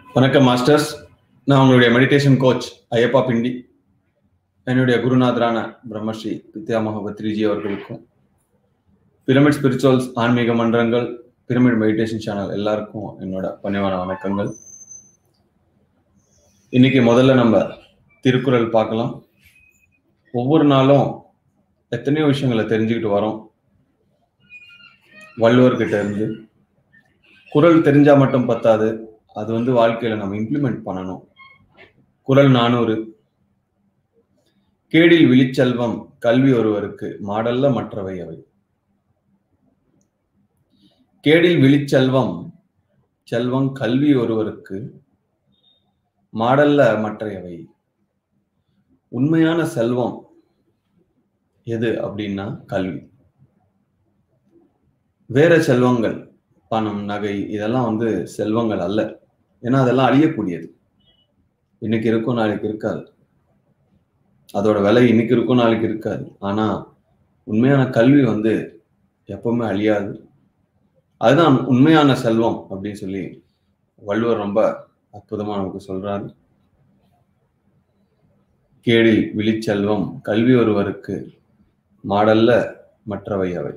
வணக்கம் மாஸ்டர்ஸ் நான் உங்களுடைய மெடிடேஷன் கோச் ஐயப்பா பிண்டி என்னுடைய குருநாதரான பிரம்மஸ்ரீ வித்யாமக பத்ரிஜி அவர்களுக்கும் பிரமிட் ஸ்பிரிச்சுவல்ஸ் ஆன்மீக மன்றங்கள் பிரமிட் மெடிடேஷன் சேனல் எல்லாருக்கும் என்னோட பணிவான வணக்கங்கள் இன்னைக்கு முதல்ல நம்ம திருக்குறள் பார்க்கலாம் ஒவ்வொரு நாளும் எத்தனையோ விஷயங்களை தெரிஞ்சுக்கிட்டு வரோம் வள்ளுவர்கிட்ட இருந்து குரல் தெரிஞ்சா மட்டும் பத்தாது அது வந்து வாழ்க்கையில நம்ம இம்ப்ளிமெண்ட் பண்ணணும் குரல் நானூறு கேடில் விழிச்செல்வம் கல்வி ஒருவருக்கு மாடல்ல மற்றவை அவை கேடில் விழிச்செல்வம் செல்வம் கல்வி ஒருவருக்கு மாடல்ல மற்றையவை உண்மையான செல்வம் எது அப்படின்னா கல்வி வேற செல்வங்கள் பணம் நகை இதெல்லாம் வந்து செல்வங்கள் அல்ல ஏன்னா அதெல்லாம் அழியக்கூடியது இன்னைக்கு இருக்கும் நாளைக்கு இருக்காது அதோட விலை இன்னைக்கு இருக்கும் நாளைக்கு இருக்காது ஆனா உண்மையான கல்வி வந்து எப்பவுமே அழியாது அதுதான் உண்மையான செல்வம் அப்படின்னு சொல்லி வள்ளுவர் ரொம்ப அற்புதமா நமக்கு சொல்றாரு கேடில் விழிச்செல்வம் கல்வி ஒருவருக்கு மாடல்ல மற்றவை அவை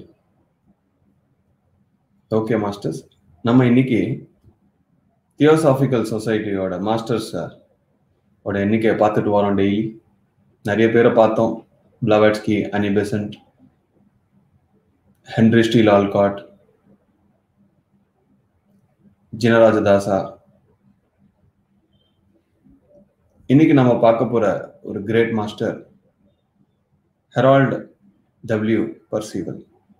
ஓகே மாஸ்டர்ஸ் நம்ம இன்னைக்கு தியோசாபிக்கல் சொசைட்டியோட மாஸ்டர்ஸ் ஓட எண்ணிக்கையை பார்த்துட்டு வரோம் டெய்லி நிறைய பேரை பார்த்தோம் Blavatsky Annie Besant Henry Steel Olcott Jinarajadasa இன்னைக்கு நம்ம பார்க்க போற ஒரு great master Harold W Percival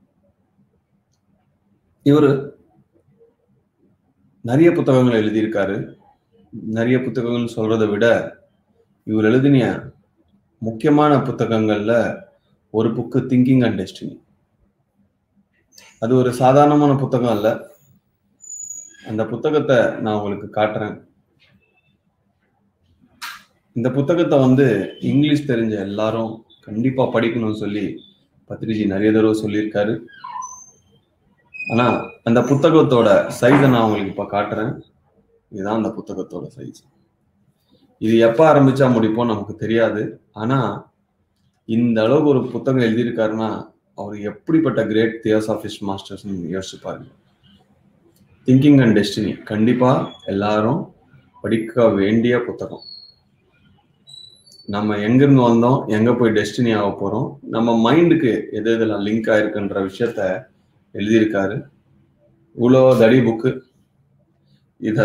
இவர் நிறைய புத்தகங்கள் எழுதியிருக்காரு நிறைய புத்தகங்கள் சொல்றதை விட இவர் எழுதின முக்கியமான புத்தகங்கள்ல ஒரு புக்கு திங்கிங் அண்ட் டெஸ்டினி அது ஒரு சாதாரணமான புத்தகம் அல்ல அந்த புத்தகத்தை நான் உங்களுக்கு காட்டுறேன் இந்த புத்தகத்தை வந்து இங்கிலீஷ் தெரிஞ்ச எல்லாரும் கண்டிப்பா படிக்கணும்னு சொல்லி பத்ரிஜி நிறைய தடவை சொல்லியிருக்காரு ஆனா அந்த புத்தகத்தோட சைஸை நான் உங்களுக்கு இப்ப காட்டுறேன் இதுதான் அந்த புத்தகத்தோட சைஸ் இது எப்ப ஆரம்பிச்சா முடிப்போம் நமக்கு தெரியாது ஆனா இந்த அளவுக்கு ஒரு புத்தகம் எழுதியிருக்காருன்னா அவர் எப்படிப்பட்ட கிரேட் தியோசாபிஸ் மாஸ்டர்ஸ் யோசிச்சு பாருங்க திங்கிங் அண்ட் டெஸ்டினி கண்டிப்பா எல்லாரும் படிக்க வேண்டிய புத்தகம் நம்ம எங்கிருந்து வந்தோம் எங்க போய் டெஸ்டினி ஆக போறோம் நம்ம மைண்டுக்கு எது இதெல்லாம் லிங்க் ஆயிருக்குன்ற விஷயத்த எழுதியிருக்காரு இவ்வளோ தடி புக்கு இதை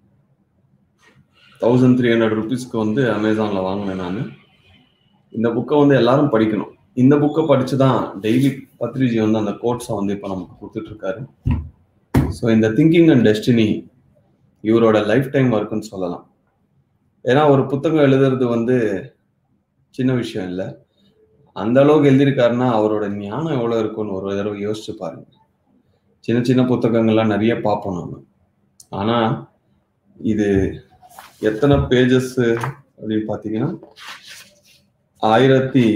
தௌசண்ட் த்ரீ ஹண்ட்ரட் ருபீஸ்க்கு வந்து அமேசானில் வாங்கினேன் நான் இந்த புக்கை வந்து எல்லாரும் படிக்கணும் இந்த புக்கை படித்து தான் டெய்லி பத்ரிஜி வந்து அந்த கோட்ஸை வந்து இப்போ நமக்கு கொடுத்துட்ருக்காரு ஸோ இந்த திங்கிங் அண்ட் டெஸ்டினி இவரோட லைஃப் டைம் ஒர்க்குன்னு சொல்லலாம் ஏன்னா ஒரு புத்தகம் எழுதுறது வந்து சின்ன விஷயம் இல்லை அந்த அளவுக்கு எழுதியிருக்காருன்னா அவரோட ஞானம் எவ்வளோ இருக்கும்னு ஒரு தடவை யோசிச்சு பாருங்க சின்ன சின்ன புத்தகங்கள்லாம் நிறைய பார்ப்போம் நம்ம ஆனால் இது எத்தனை பேஜஸ் அப்படின்னு பார்த்தீங்கன்னா ஆயிரத்தி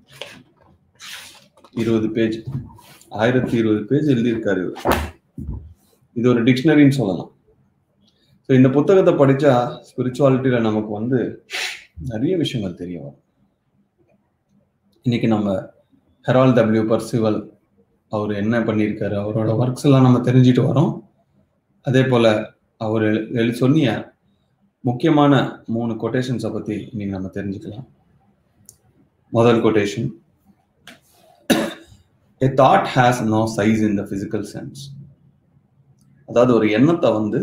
இருபது பேஜ் ஆயிரத்தி இருபது பேஜ் எழுதியிருக்காரு இது ஒரு டிக்ஷனரின்னு சொல்லலாம் ஸோ இந்த புத்தகத்தை படித்தா ஸ்பிரிச்சுவாலிட்டியில் நமக்கு வந்து நிறைய விஷயங்கள் தெரிய வரும் இன்னைக்கு நம்ம ஹெரால் டபிள்யூ பர்சிவல் அவர் என்ன பண்ணியிருக்காரு அவரோட ஒர்க்ஸ் எல்லாம் நம்ம தெரிஞ்சுட்டு வரோம் அதே போல அவர் எழு சொன்னிய முக்கியமான மூணு கொட்டேஷன்ஸை பற்றி இன்னைக்கு நம்ம தெரிஞ்சுக்கலாம் முதல் quotation a thought has no size in the physical sense அதாவது ஒரு எண்ணத்தை வந்து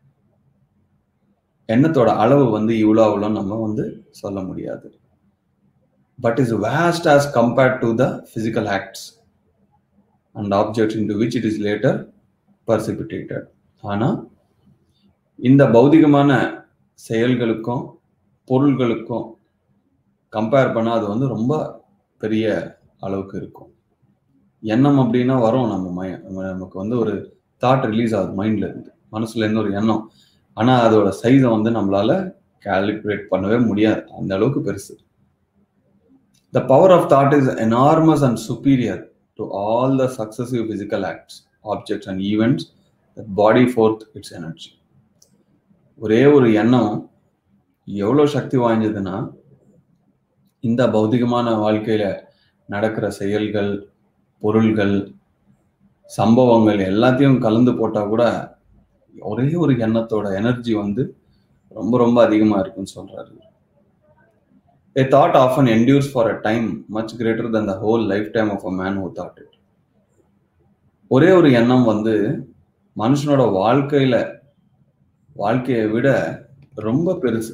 எண்ணத்தோட அளவு வந்து இவ்வளோ அவ்வளோ நம்ம வந்து சொல்ல முடியாது but is vast as compared to the physical acts and objects into which it is later precipitated. ஆனால் இந்த பௌதிகமான செயல்களுக்கும் பொருள்களுக்கும் கம்பேர் பண்ணால் அது வந்து ரொம்ப பெரிய அளவுக்கு இருக்கும் எண்ணம் அப்படின்னா வரும் நம்ம மய நமக்கு வந்து ஒரு தாட் ரிலீஸ் ஆகுது மைண்ட்ல இருந்து மனசுல இருந்து ஒரு எண்ணம் ஆனால் அதோட சைஸை வந்து நம்மளால கால்குலேட் பண்ணவே முடியாது அந்த அளவுக்கு பெருசு The power of thought is enormous and superior to all the successive physical acts, objects, and events that body forth its energy. ஒரே ஒரு எண்ணம் எவ்வளோ சக்தி வாய்ந்ததுன்னா இந்த பௌதிகமான வாழ்க்கையில நடக்கிற செயல்கள் பொருள்கள் சம்பவங்கள் எல்லாத்தையும் கலந்து போட்டா கூட ஒரே ஒரு எண்ணத்தோட எனர்ஜி வந்து ரொம்ப ரொம்ப அதிகமா இருக்குன்னு சொல்றாரு A thought often endures for a time much greater than the whole lifetime of a man who thought it. ஒரே ஒரு எண்ணம் வந்து மனுஷனோட வாழ்க்கையில வாழ்க்கையை விட ரொம்ப பெருசு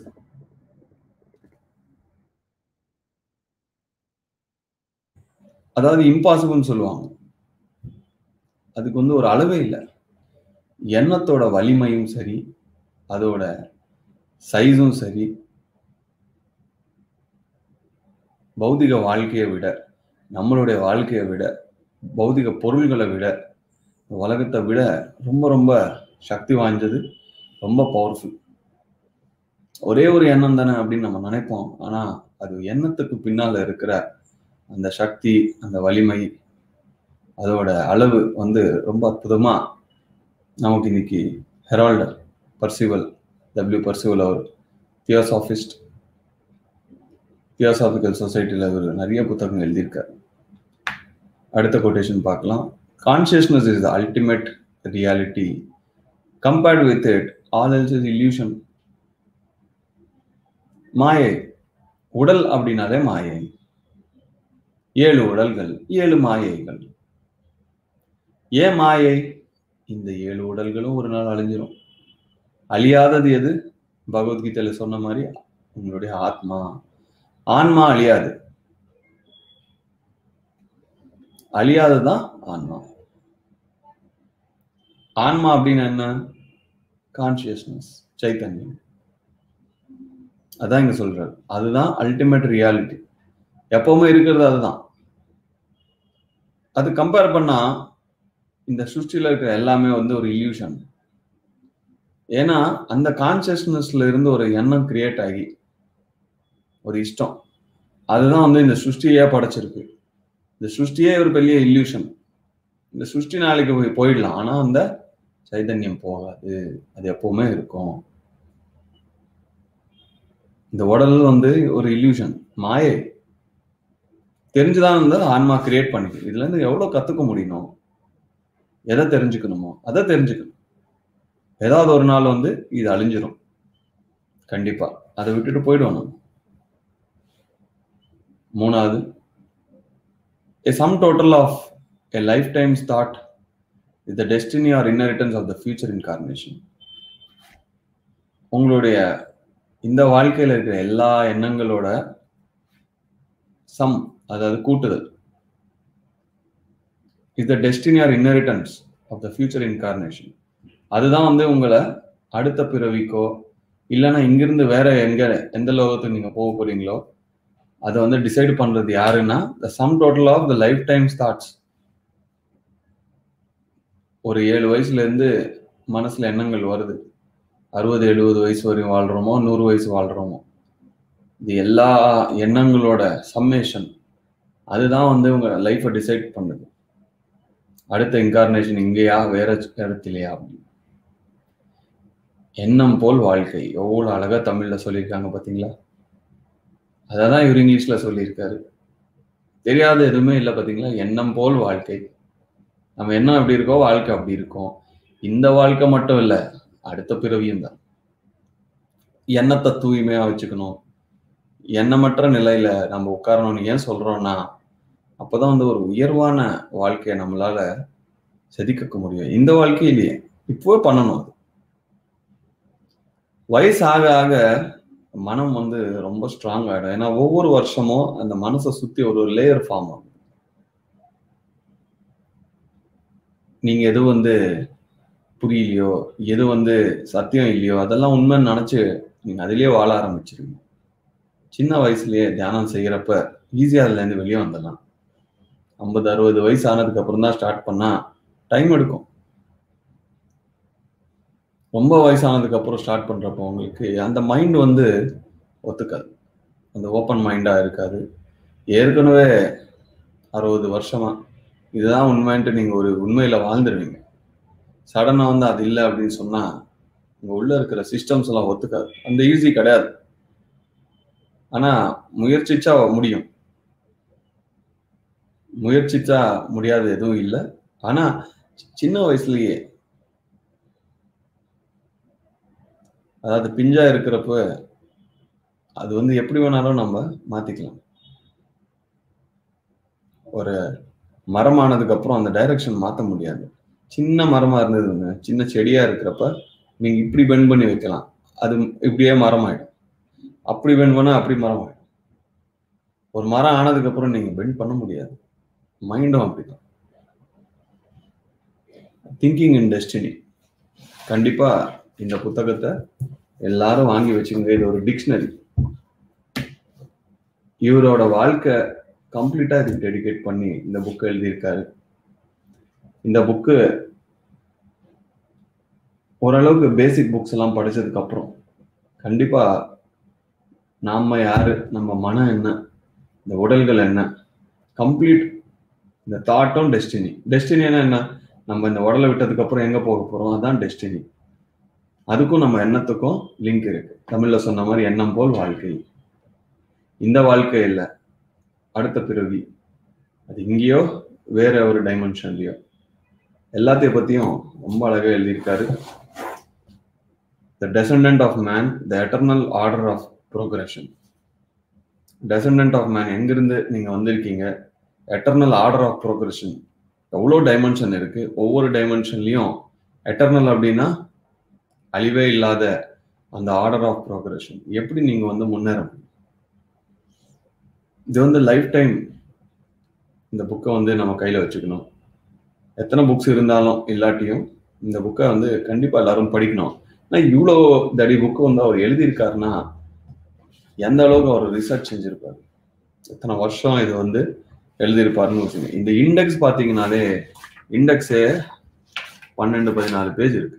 அதாவது இம்பாசிபிள்னு சொல்லுவாங்க அதுக்கு வந்து ஒரு அளவே இல்லை எண்ணத்தோட வலிமையும் சரி அதோட சைஸும் சரி பௌதிக வாழ்க்கையை விட நம்மளுடைய வாழ்க்கையை விட பௌதிக பொருள்களை விட உலகத்தை விட ரொம்ப ரொம்ப சக்தி வாய்ந்தது ரொம்ப பவர்ஃபுல் ஒரே ஒரு எண்ணம் தானே அப்படின்னு நம்ம நினைப்போம் ஆனா அது எண்ணத்துக்கு பின்னால இருக்கிற அந்த சக்தி அந்த வலிமை அதோட அளவு வந்து ரொம்ப அற்புதமா நமக்கு இன்னைக்கு ஹெரால்டர் பர்சிவல் டபிள்யூ பர்சிவல் அவர் தியோசாபிஸ்ட் தியோசாபிக்கல் சொசைட்டியில் அவர் நிறைய புத்தகங்கள் எழுதியிருக்காரு அடுத்த கொட்டேஷன் பார்க்கலாம் consciousness is the ultimate reality compared with it all else is illusion மாயை உடல் அப்படின்னாலே மாயை ஏழு உடல்கள் ஏழு மாயைகள் ஏன் மாயை இந்த ஏழு உடல்களும் ஒரு நாள் அழிஞ்சிரும் அழியாதது எது பகவத்கீதையில சொன்ன மாதிரி உங்களுடைய ஆத்மா ஆன்மா அழியாது அழியாததுதான் ஆன்மா ஆன்மா அப்படின்னு என்ன கான்சியஸ்னஸ் சைத்தன்யம் அதான் இங்க சொல்றாரு அதுதான் அல்டிமேட் ரியாலிட்டி எப்பவுமே இருக்கிறது அதுதான் அது கம்பேர் பண்ணா இந்த சுஷ்டில இருக்கிற எல்லாமே வந்து ஒரு இல்யூஷன் ஏன்னா அந்த கான்சியஸ்னஸ்ல இருந்து ஒரு எண்ணம் கிரியேட் ஆகி ஒரு இஷ்டம் அதுதான் வந்து இந்த சுஷ்டியே படைச்சிருக்கு இந்த சுஷ்டியே ஒரு பெரிய இல்யூஷன் இந்த சுஷ்டி நாளைக்கு போய் போயிடலாம் ஆனா அந்த சைதன்யம் போகாது அது எப்பவுமே இருக்கும் இந்த உடல் வந்து ஒரு இல்யூஷன் மாயை தெரிஞ்சுதான் வந்து ஆன்மா கிரியேட் பண்ணிக்கு இதுல இருந்து எவ்வளவு கத்துக்க முடியணும் எதை தெரிஞ்சுக்கணுமோ அதை தெரிஞ்சுக்கணும் ஏதாவது ஒரு நாள் வந்து இது அழிஞ்சிரும் கண்டிப்பா அதை விட்டுட்டு போயிடுவோம் நம்ம மூணாவது a sum total of a lifetime's thought is the destiny or inheritance of the future incarnation உங்களுடைய இந்த வாழ்க்கையில இருக்கிற எல்லா எண்ணங்களோட சம் அதாவது கூட்டுதல் is the destiny or inheritance of the future incarnation அதுதான் வந்து உங்களை அடுத்த பிறவிக்கோ இல்லைன்னா இங்கிருந்து வேற எங்க எந்த லோகத்துக்கு நீங்க போக போறீங்களோ அதை வந்து டிசைட் பண்றது யாருன்னா the sum total of the life time starts ஒரு ஏழு வயசுல இருந்து மனசுல எண்ணங்கள் வருது அறுபது எழுபது வயசு வரையும் வாழ்றோமோ நூறு வயசு வாழ்றோமோ இது எல்லா எண்ணங்களோட சம்மேஷன் அதுதான் வந்து உங்க லைஃப்பை டிசைட் பண்ணுது அடுத்த இன்கார்னேஷன் இங்கேயா வேற இடத்துலையா அப்படின்னு எண்ணம் போல் வாழ்க்கை எவ்வளவு அழகா தமிழ்ல சொல்லியிருக்காங்க பாத்தீங்களா அதான் இவர் இங்கிலீஷ்ல சொல்லியிருக்காரு தெரியாத எதுவுமே இல்லை பாத்தீங்களா எண்ணம் போல் வாழ்க்கை நம்ம எண்ணம் எப்படி இருக்கோ வாழ்க்கை அப்படி இருக்கும் இந்த வாழ்க்கை மட்டும் இல்லை அடுத்த பிறவியும் தான் எண்ணத்தை தூய்மையா வச்சுக்கணும் எண்ணமற்ற நிலையில நம்ம உட்காரணும்னு ஏன் சொல்றோம்னா அப்பதான் வந்து ஒரு உயர்வான வாழ்க்கையை நம்மளால செதுக்க முடியும் இந்த வாழ்க்கையிலேயே இப்போவே பண்ணணும் அது வயசு ஆக ஆக மனம் வந்து ரொம்ப ஸ்ட்ராங் ஆயிடும் ஏன்னா ஒவ்வொரு வருஷமும் அந்த மனசை சுத்தி ஒரு ஒரு லேயர் ஃபார்ம் ஆகும் நீங்க எது வந்து புரியலையோ எது வந்து சத்தியம் இல்லையோ அதெல்லாம் உண்மைன்னு நினைச்சு நீங்க அதுலயே வாழ ஆரம்பிச்சிருவீங்க சின்ன வயசுலயே தியானம் செய்யறப்ப ஈஸியா அதுல இருந்து வெளியே வந்துடலாம் ஐம்பது அறுபது வயசு ஆனதுக்கு அப்புறம் தான் ஸ்டார்ட் பண்ணா டைம் எடுக்கும் ரொம்ப வயசானதுக்கு அப்புறம் ஸ்டார்ட் பண்றப்போ உங்களுக்கு அந்த மைண்ட் வந்து ஒத்துக்காது அந்த ஓப்பன் மைண்டா இருக்காது ஏற்கனவே அறுபது வருஷமா இதுதான் உண்மைன்ட்டு நீங்க ஒரு உண்மையில வாழ்ந்துருவீங்க சடனா வந்து அது இல்லை அப்படின்னு சொன்னா இங்க உள்ள இருக்கிற சிஸ்டம்ஸ் எல்லாம் ஒத்துக்காது அந்த ஈஸி கிடையாது ஆனா முயற்சிச்சா முடியும் முயற்சிச்சா முடியாது எதுவும் இல்லை ஆனா சின்ன வயசுலயே அதாவது பிஞ்சா இருக்கிறப்ப அது வந்து எப்படி வேணாலும் நம்ம மாத்திக்கலாம் ஒரு மரமானதுக்கு அப்புறம் அந்த டைரக்ஷன் மாத்த முடியாது சின்ன மரமா இருந்ததுங்க சின்ன செடியா இருக்கிறப்ப நீங்க இப்படி பெண்ட் பண்ணி வைக்கலாம் அது இப்படியே மரம் ஆயிடும் அப்படி பெண்ட் பண்ணா அப்படி மரம் ஆயிடும் ஒரு மரம் ஆனதுக்கு அப்புறம் நீங்க பெண்ட் பண்ண முடியாது மைண்டும் அப்படிதான் திங்கிங் இன் டெஸ்டினி கண்டிப்பா இந்த புத்தகத்தை எல்லாரும் வாங்கி வச்சுக்கோங்க இது ஒரு டிக்ஷனரி இவரோட வாழ்க்கை கம்ப்ளீட்டா இதுக்கு டெடிகேட் பண்ணி இந்த புக் எழுதியிருக்காரு இந்த புக்கு ஓரளவுக்கு பேசிக் புக்ஸ் எல்லாம் படிச்சதுக்கு அப்புறம் கண்டிப்பா நாம யாரு நம்ம மனம் என்ன இந்த உடல்கள் என்ன கம்ப்ளீட் இந்த தாட்டும் டெஸ்டினி டெஸ்டினினா என்ன நம்ம இந்த உடலை விட்டதுக்கு அப்புறம் எங்க போக போறோம் அதான் டெஸ்டினி அதுக்கும் நம்ம எண்ணத்துக்கும் லிங்க் இருக்கு தமிழ்ல சொன்ன மாதிரி எண்ணம் போல் வாழ்க்கை இந்த வாழ்க்கை இல்லை அடுத்த பிறவி அது இங்கேயோ வேற ஒரு டைமென்ஷன்லயோ எல்லாத்தையும் பத்தியும் ரொம்ப அழகா எழுதியிருக்காரு the descendant of man the eternal order of progression descendant of man எங்கிருந்து நீங்க வந்திருக்கீங்க எட்டர்னல் ஆர்டர் ஆஃப் ப்ரோக்ரஷன் எவ்வளோ டைமென்ஷன் இருக்கு ஒவ்வொரு டைமென்ஷன்லயும் எட்டர்னல் அப்படின்னா அழிவே இல்லாத அந்த ஆர்டர் ஆஃப் ப்ரோக்ரஷன் எப்படி நீங்க வந்து முன்னேற முடியும் இது வந்து லைஃப் டைம் இந்த புக்கை வந்து நம்ம கையில வச்சுக்கணும் எத்தனை புக்ஸ் இருந்தாலும் இல்லாட்டியும் இந்த புக்கை வந்து கண்டிப்பா எல்லாரும் படிக்கணும் ஆனா இவ்வளோ தடி புக்கு வந்து அவர் எழுதியிருக்காருன்னா எந்த அளவுக்கு அவர் ரிசர்ச் செஞ்சிருப்பாரு எத்தனை வருஷம் இது வந்து எழுதியிருப்பாருன்னு வச்சுங்க இந்த இண்டெக்ஸ் பார்த்தீங்கன்னாலே இண்டெக்ஸே பன்னெண்டு பதினாலு பேஜ் இருக்கு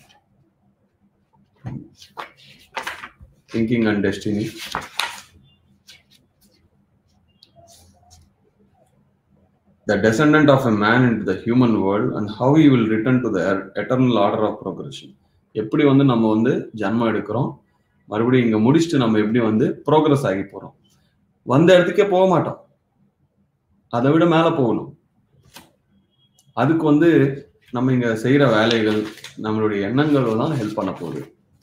thinking and destiny the descendant of a man into the human world and how he will return to the eternal order of progression எப்படி வந்து நம்ம வந்து ஜன்மம் எடுக்கிறோம் மறுபடியும் இங்க முடிச்சுட்டு நம்ம எப்படி வந்து ப்ரோக்ரஸ் ஆகி போறோம் வந்த இடத்துக்கே போக மாட்டோம் அதை விட மேல போகணும் அதுக்கு வந்து நம்ம இங்க செய்யற வேலைகள் நம்மளுடைய எண்ணங்கள் தான் ஹெல்ப் பண்ண போகுது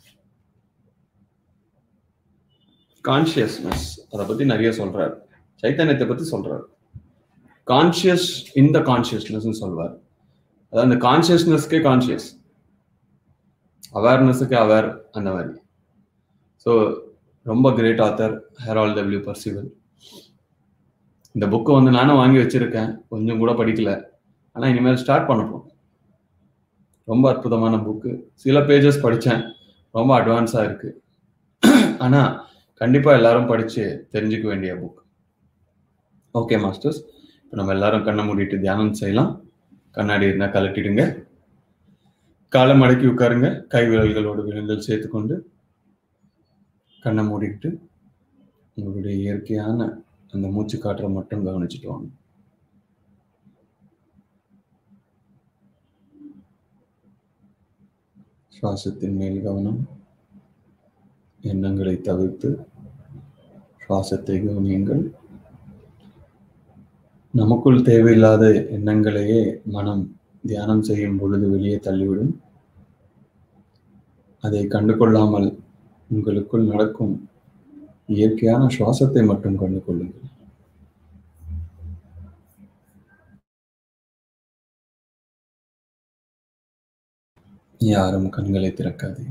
கான்சியஸ்னஸ் அதை பத்தி நிறைய சொல்றாரு சைத்தன்யத்தை பத்தி சொல்றாரு கான்சியஸ் இந்த கான்சியஸ்னஸ் சொல்வார் அதாவது அந்த கான்சியஸ்னஸ்க்கே கான்சியஸ் அவேர்னஸுக்கு அவேர் அந்த மாதிரி ஸோ ரொம்ப great author Harold W Percival இந்த புக்கை வந்து நானும் வாங்கி வச்சிருக்கேன் கொஞ்சம் கூட படிக்கல ஆனால் இனிமேல் ஸ்டார்ட் பண்ண போகிறேன் ரொம்ப அற்புதமான புக்கு சில பேஜஸ் படித்தேன் ரொம்ப அட்வான்ஸாக இருக்கு ஆனால் கண்டிப்பாக எல்லாரும் படித்து தெரிஞ்சுக்க வேண்டிய புக் ஓகே மாஸ்டர்ஸ் இப்போ நம்ம எல்லாரும் கண்ணை மூடிட்டு தியானம் செய்யலாம் கண்ணாடி இருந்தால் கலட்டிடுங்க காலை மடக்கி உட்காருங்க கை விரல்களோட விரல்கள் சேர்த்துக்கொண்டு கண்ணை மூடிக்கிட்டு உங்களுடைய இயற்கையான அந்த மூச்சு காற்றை மட்டும் கவனிச்சுட்டு வாங்க சுவாசத்தின் மேல் கவனம் எண்ணங்களை தவிர்த்து சுவாசத்தை கவனியுங்கள் நமக்குள் தேவையில்லாத எண்ணங்களையே மனம் தியானம் செய்யும் பொழுது வெளியே தள்ளிவிடும் அதை கண்டு கொள்ளாமல் உங்களுக்குள் நடக்கும் இயற்கையான சுவாசத்தை மட்டும் கண்டு கொள்ளுங்கள் யாரும் கண்களை திறக்காதே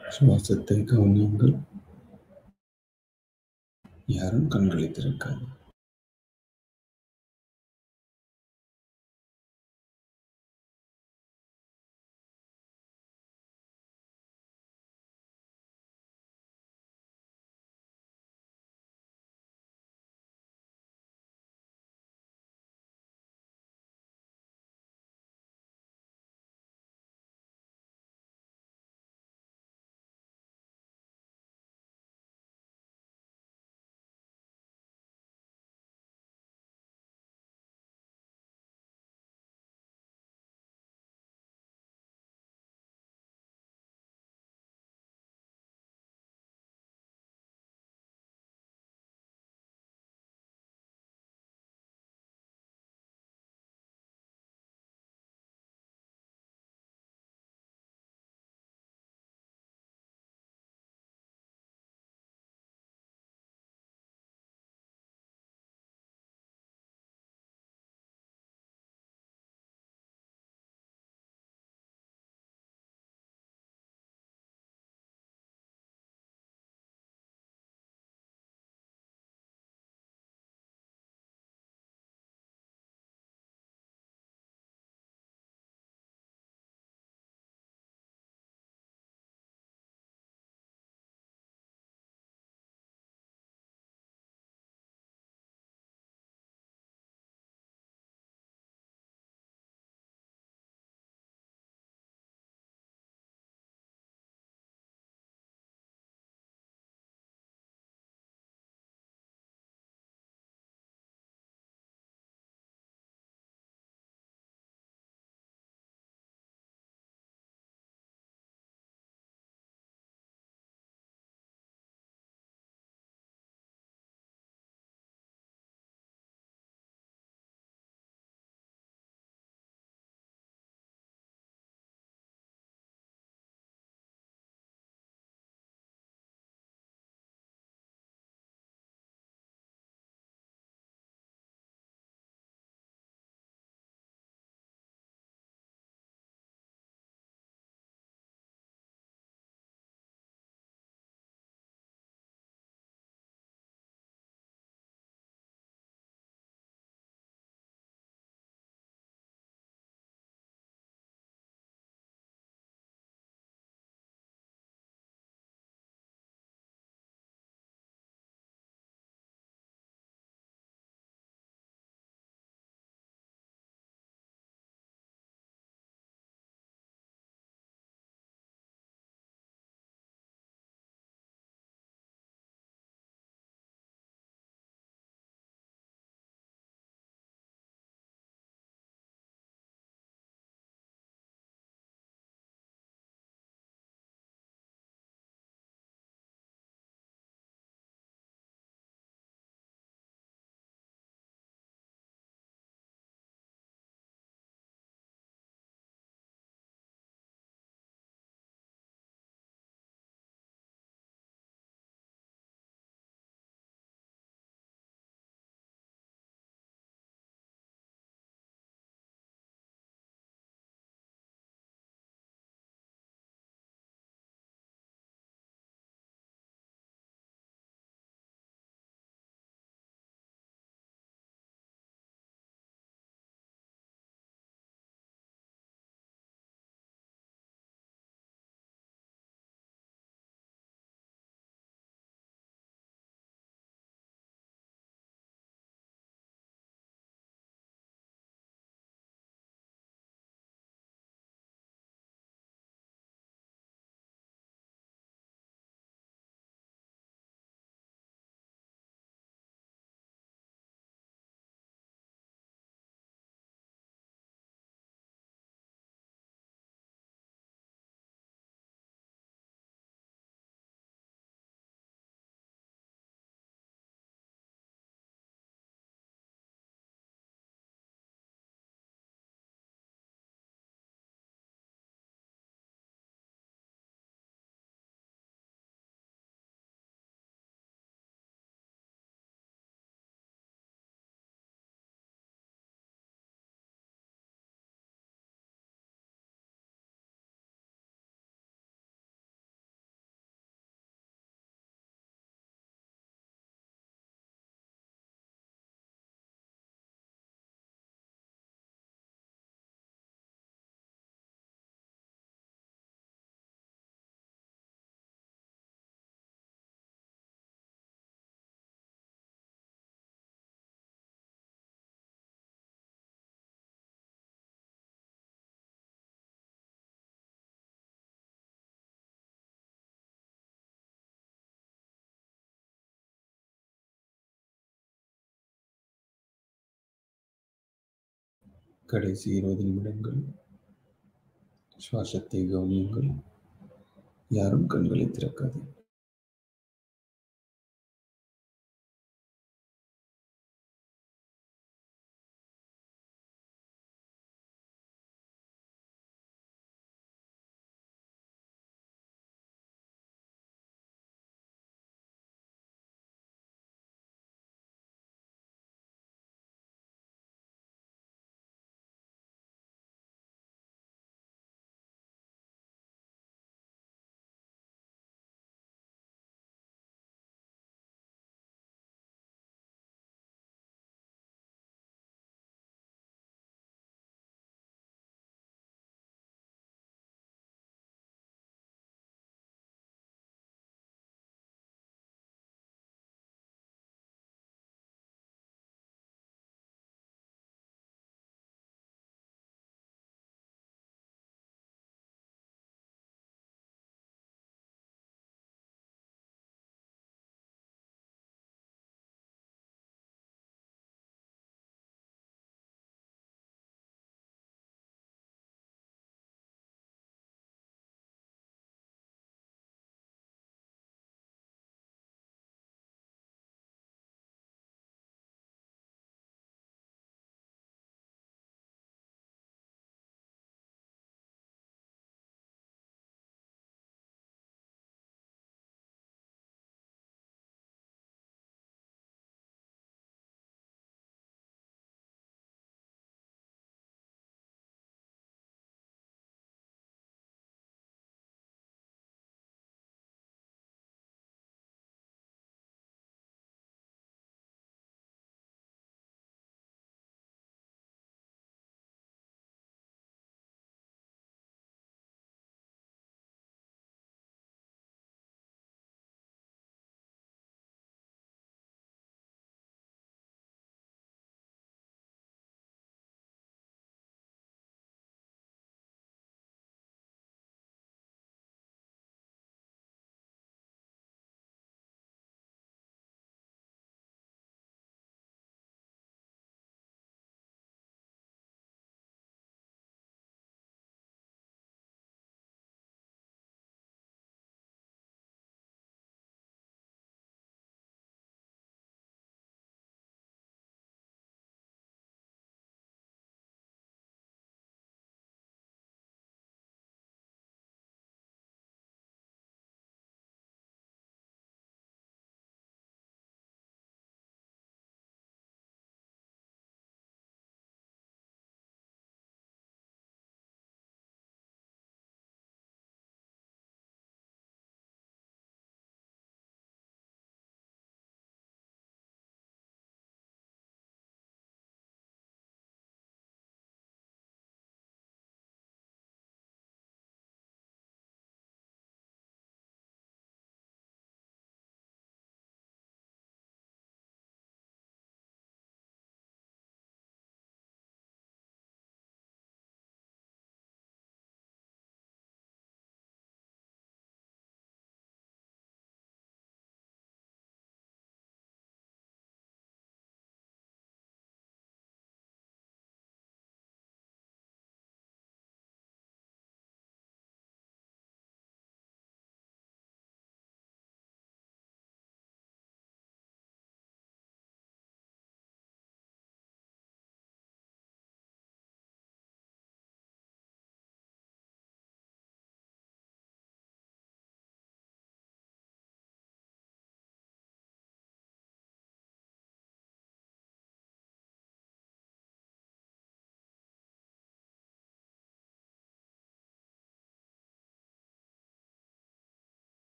சுவாசத்தை கவனியுங்கள் யாரும் கண்களை திறக்காது கடைசி இருபது நிமிடங்கள் சுவாசத்தை கவனியுங்கள் யாரும் கண்களை திறக்காது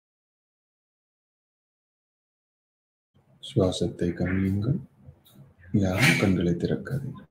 சுவாசத்தை கவனியுங்கள் யாரும் கண்களை திறக்காதீர்கள்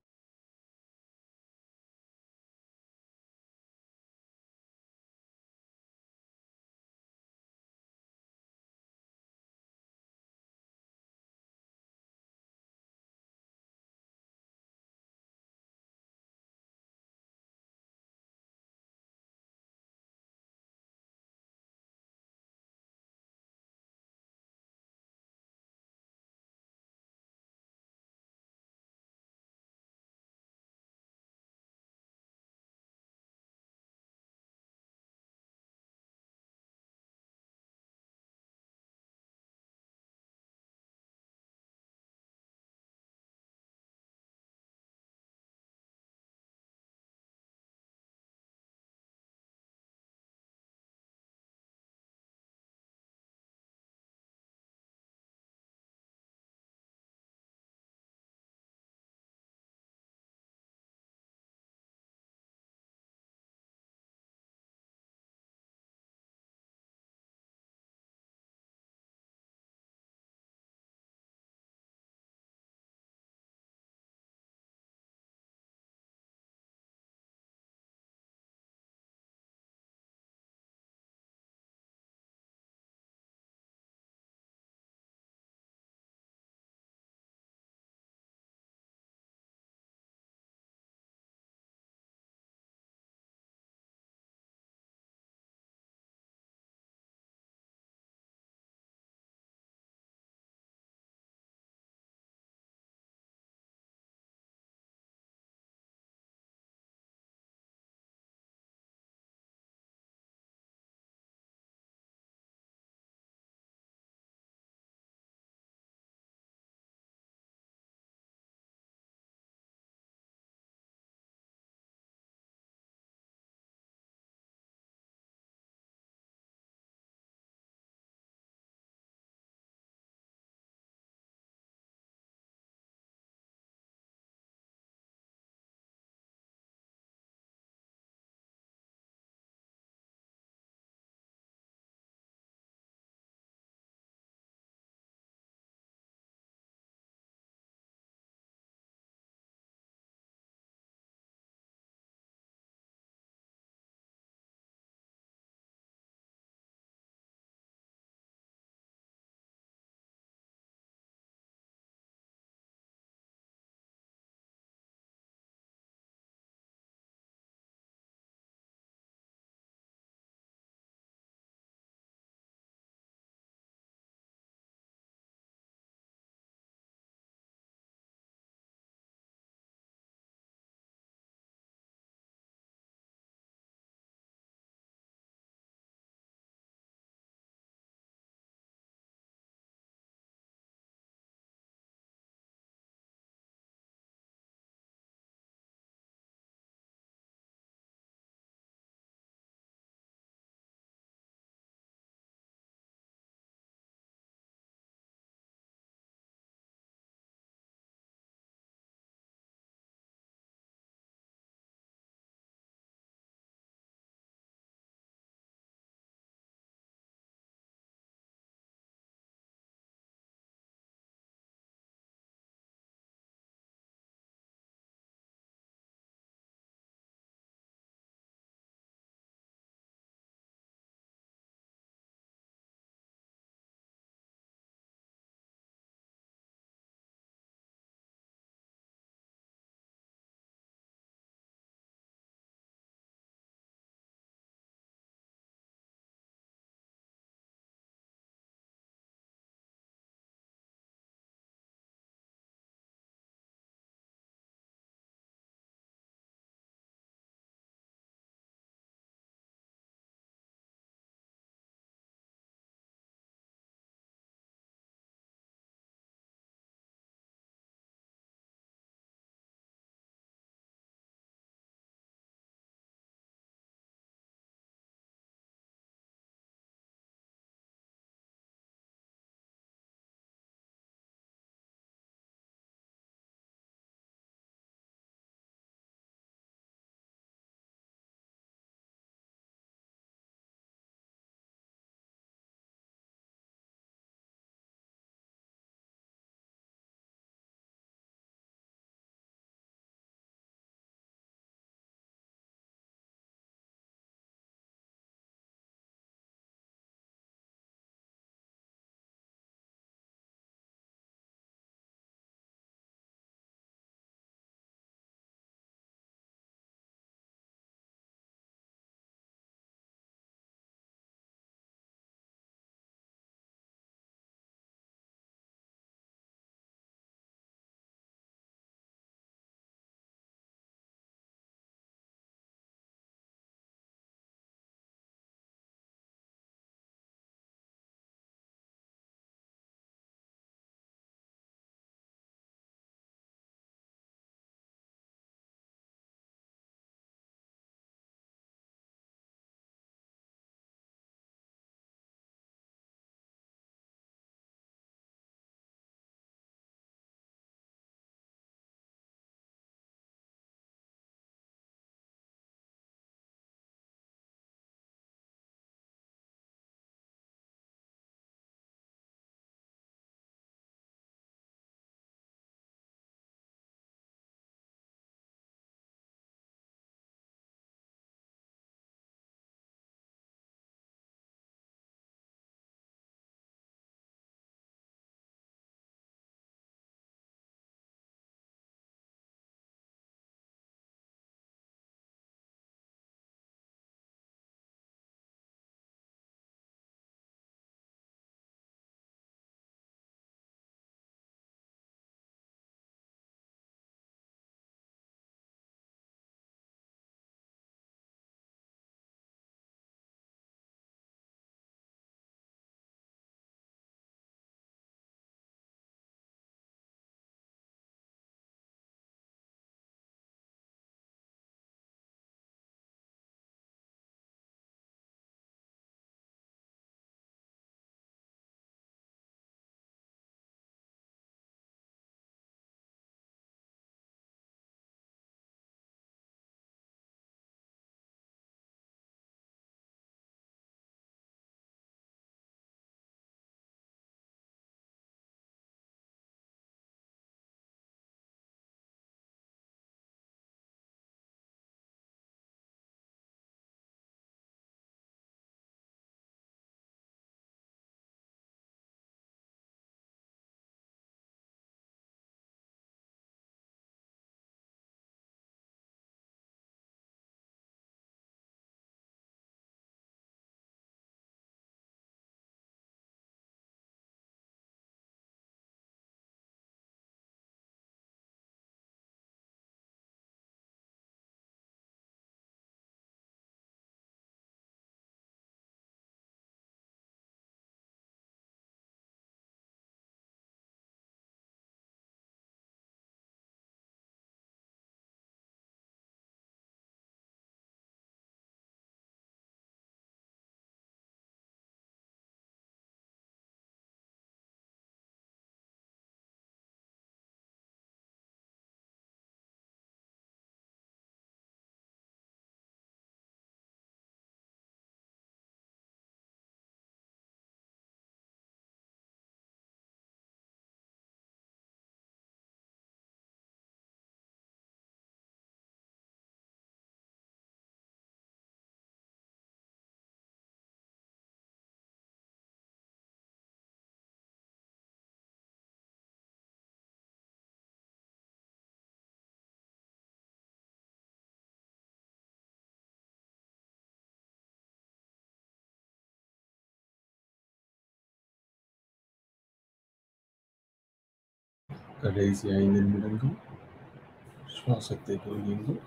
கடைசி ஐந்து நிமிடங்கள் சுவாசத்தை கவனியுங்கள்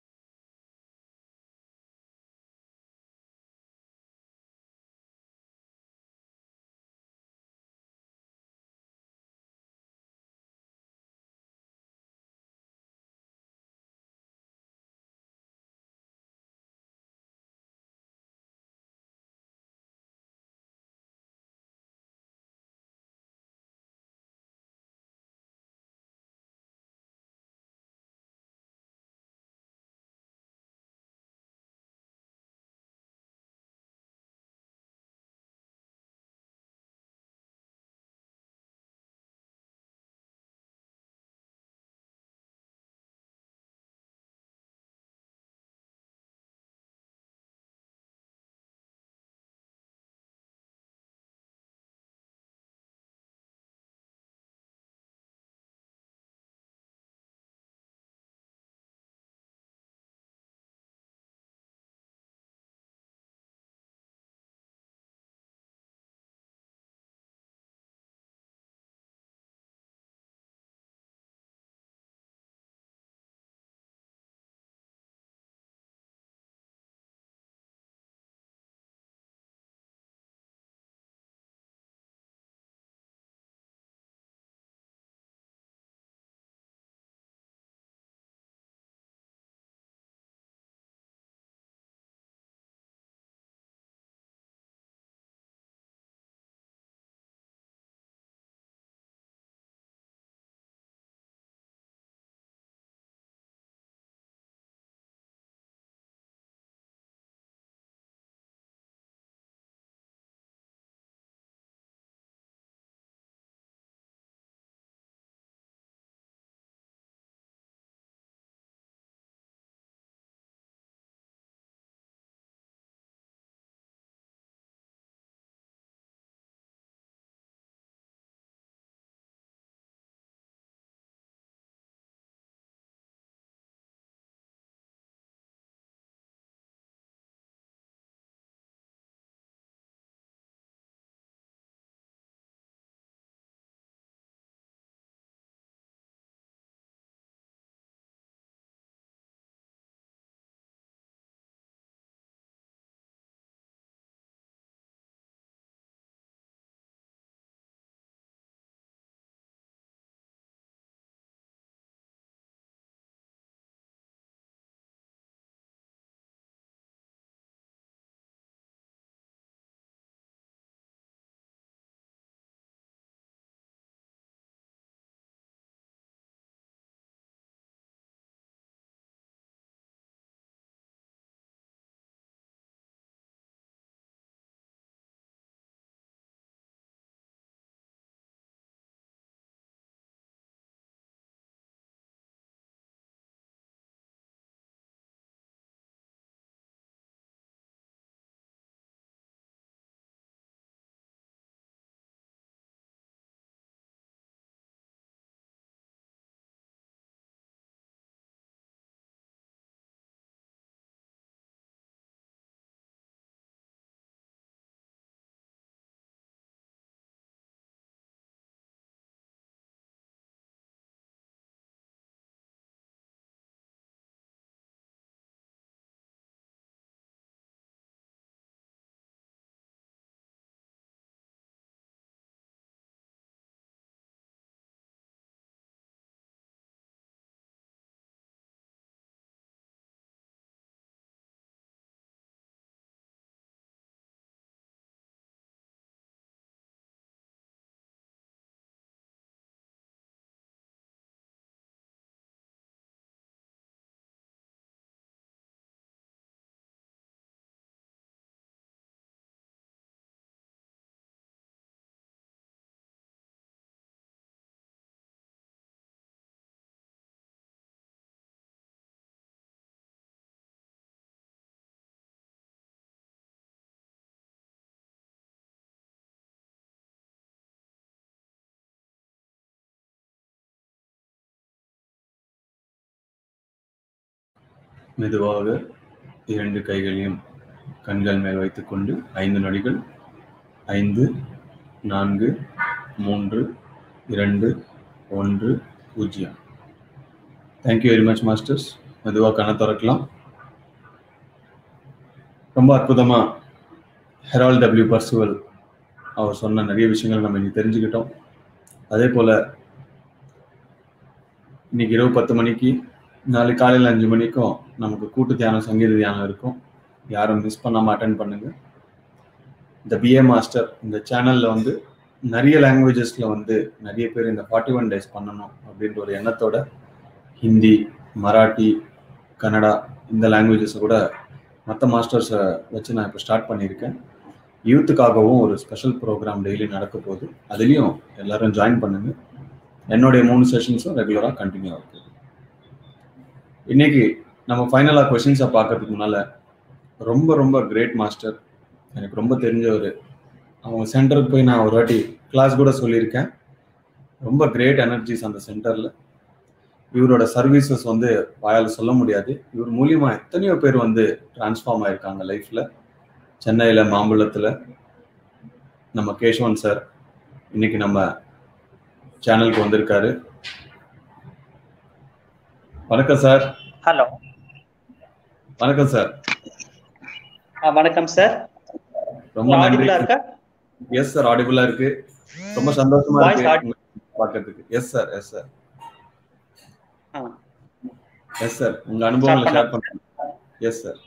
மெதுவாக இரண்டு கைகளையும் கண்கள் மேல் வைத்துக்கொண்டு ஐந்து நொடிகள் ஐந்து நான்கு மூன்று இரண்டு ஒன்று பூஜ்ஜியம் தேங்க்யூ வெரி மச் மாஸ்டர்ஸ் மெதுவாக கண்ணை திறக்கலாம் ரொம்ப அற்புதமாக ஹெரால் டபிள்யூ பர்சுவல் அவர் சொன்ன நிறைய விஷயங்கள் நம்ம இன்னைக்கு தெரிஞ்சுக்கிட்டோம் அதே போல் இன்னைக்கு இரவு பத்து மணிக்கு நாளைக்கு காலையில் அஞ்சு மணிக்கும் நமக்கு கூட்டு தியானம் சங்கீத தியானம் இருக்கும் யாரும் மிஸ் பண்ணாமல் அட்டன் பண்ணுங்க இந்த பிஏ மாஸ்டர் இந்த சேனலில் வந்து நிறைய லாங்குவேஜஸில் வந்து நிறைய பேர் இந்த ஃபார்ட்டி ஒன் டேஸ் பண்ணணும் அப்படின்ற ஒரு எண்ணத்தோட ஹிந்தி மராட்டி கன்னடா இந்த லாங்குவேஜஸை கூட மற்ற மாஸ்டர்ஸை வச்சு நான் இப்போ ஸ்டார்ட் பண்ணியிருக்கேன் யூத்துக்காகவும் ஒரு ஸ்பெஷல் ப்ரோக்ராம் டெய்லி நடக்க போகுது அதுலேயும் எல்லாரும் ஜாயின் பண்ணுங்க என்னுடைய மூணு செஷன்ஸும் ரெகுலராக கண்டினியூ ஆகுது இன்னைக்கு நம்ம ஃபைனலாக கொஷின்ஸை பார்க்கறதுக்கு முன்னால் ரொம்ப ரொம்ப கிரேட் மாஸ்டர் எனக்கு ரொம்ப தெரிஞ்சவர் அவங்க சென்டருக்கு போய் நான் ஒரு வாட்டி கிளாஸ் கூட சொல்லியிருக்கேன் ரொம்ப கிரேட் எனர்ஜிஸ் அந்த சென்டரில் இவரோட சர்வீசஸ் வந்து வாயால் சொல்ல முடியாது இவர் மூலியமா எத்தனையோ பேர் வந்து டிரான்ஸ்ஃபார்ம் ஆயிருக்காங்க லைஃப்ல சென்னையில மாம்பழத்துல நம்ம கேஷவன் சார் இன்னைக்கு நம்ம சேனலுக்கு வந்திருக்காரு வணக்கம் சார் ஹலோ வணக்கம் சார் வணக்கம் சார் ரொம்ப நன்றி ஆடிபிளா இருக்கா எஸ் சார் ஆடிபிளா இருக்கு ரொம்ப சந்தோஷமா Voice இருக்கு பார்க்கறதுக்கு எஸ் சார் எஸ் சார் ஆ. எஸ் சார் உங்க அனுபவங்களை Start ஷேர் பண்ணுங்க yes sir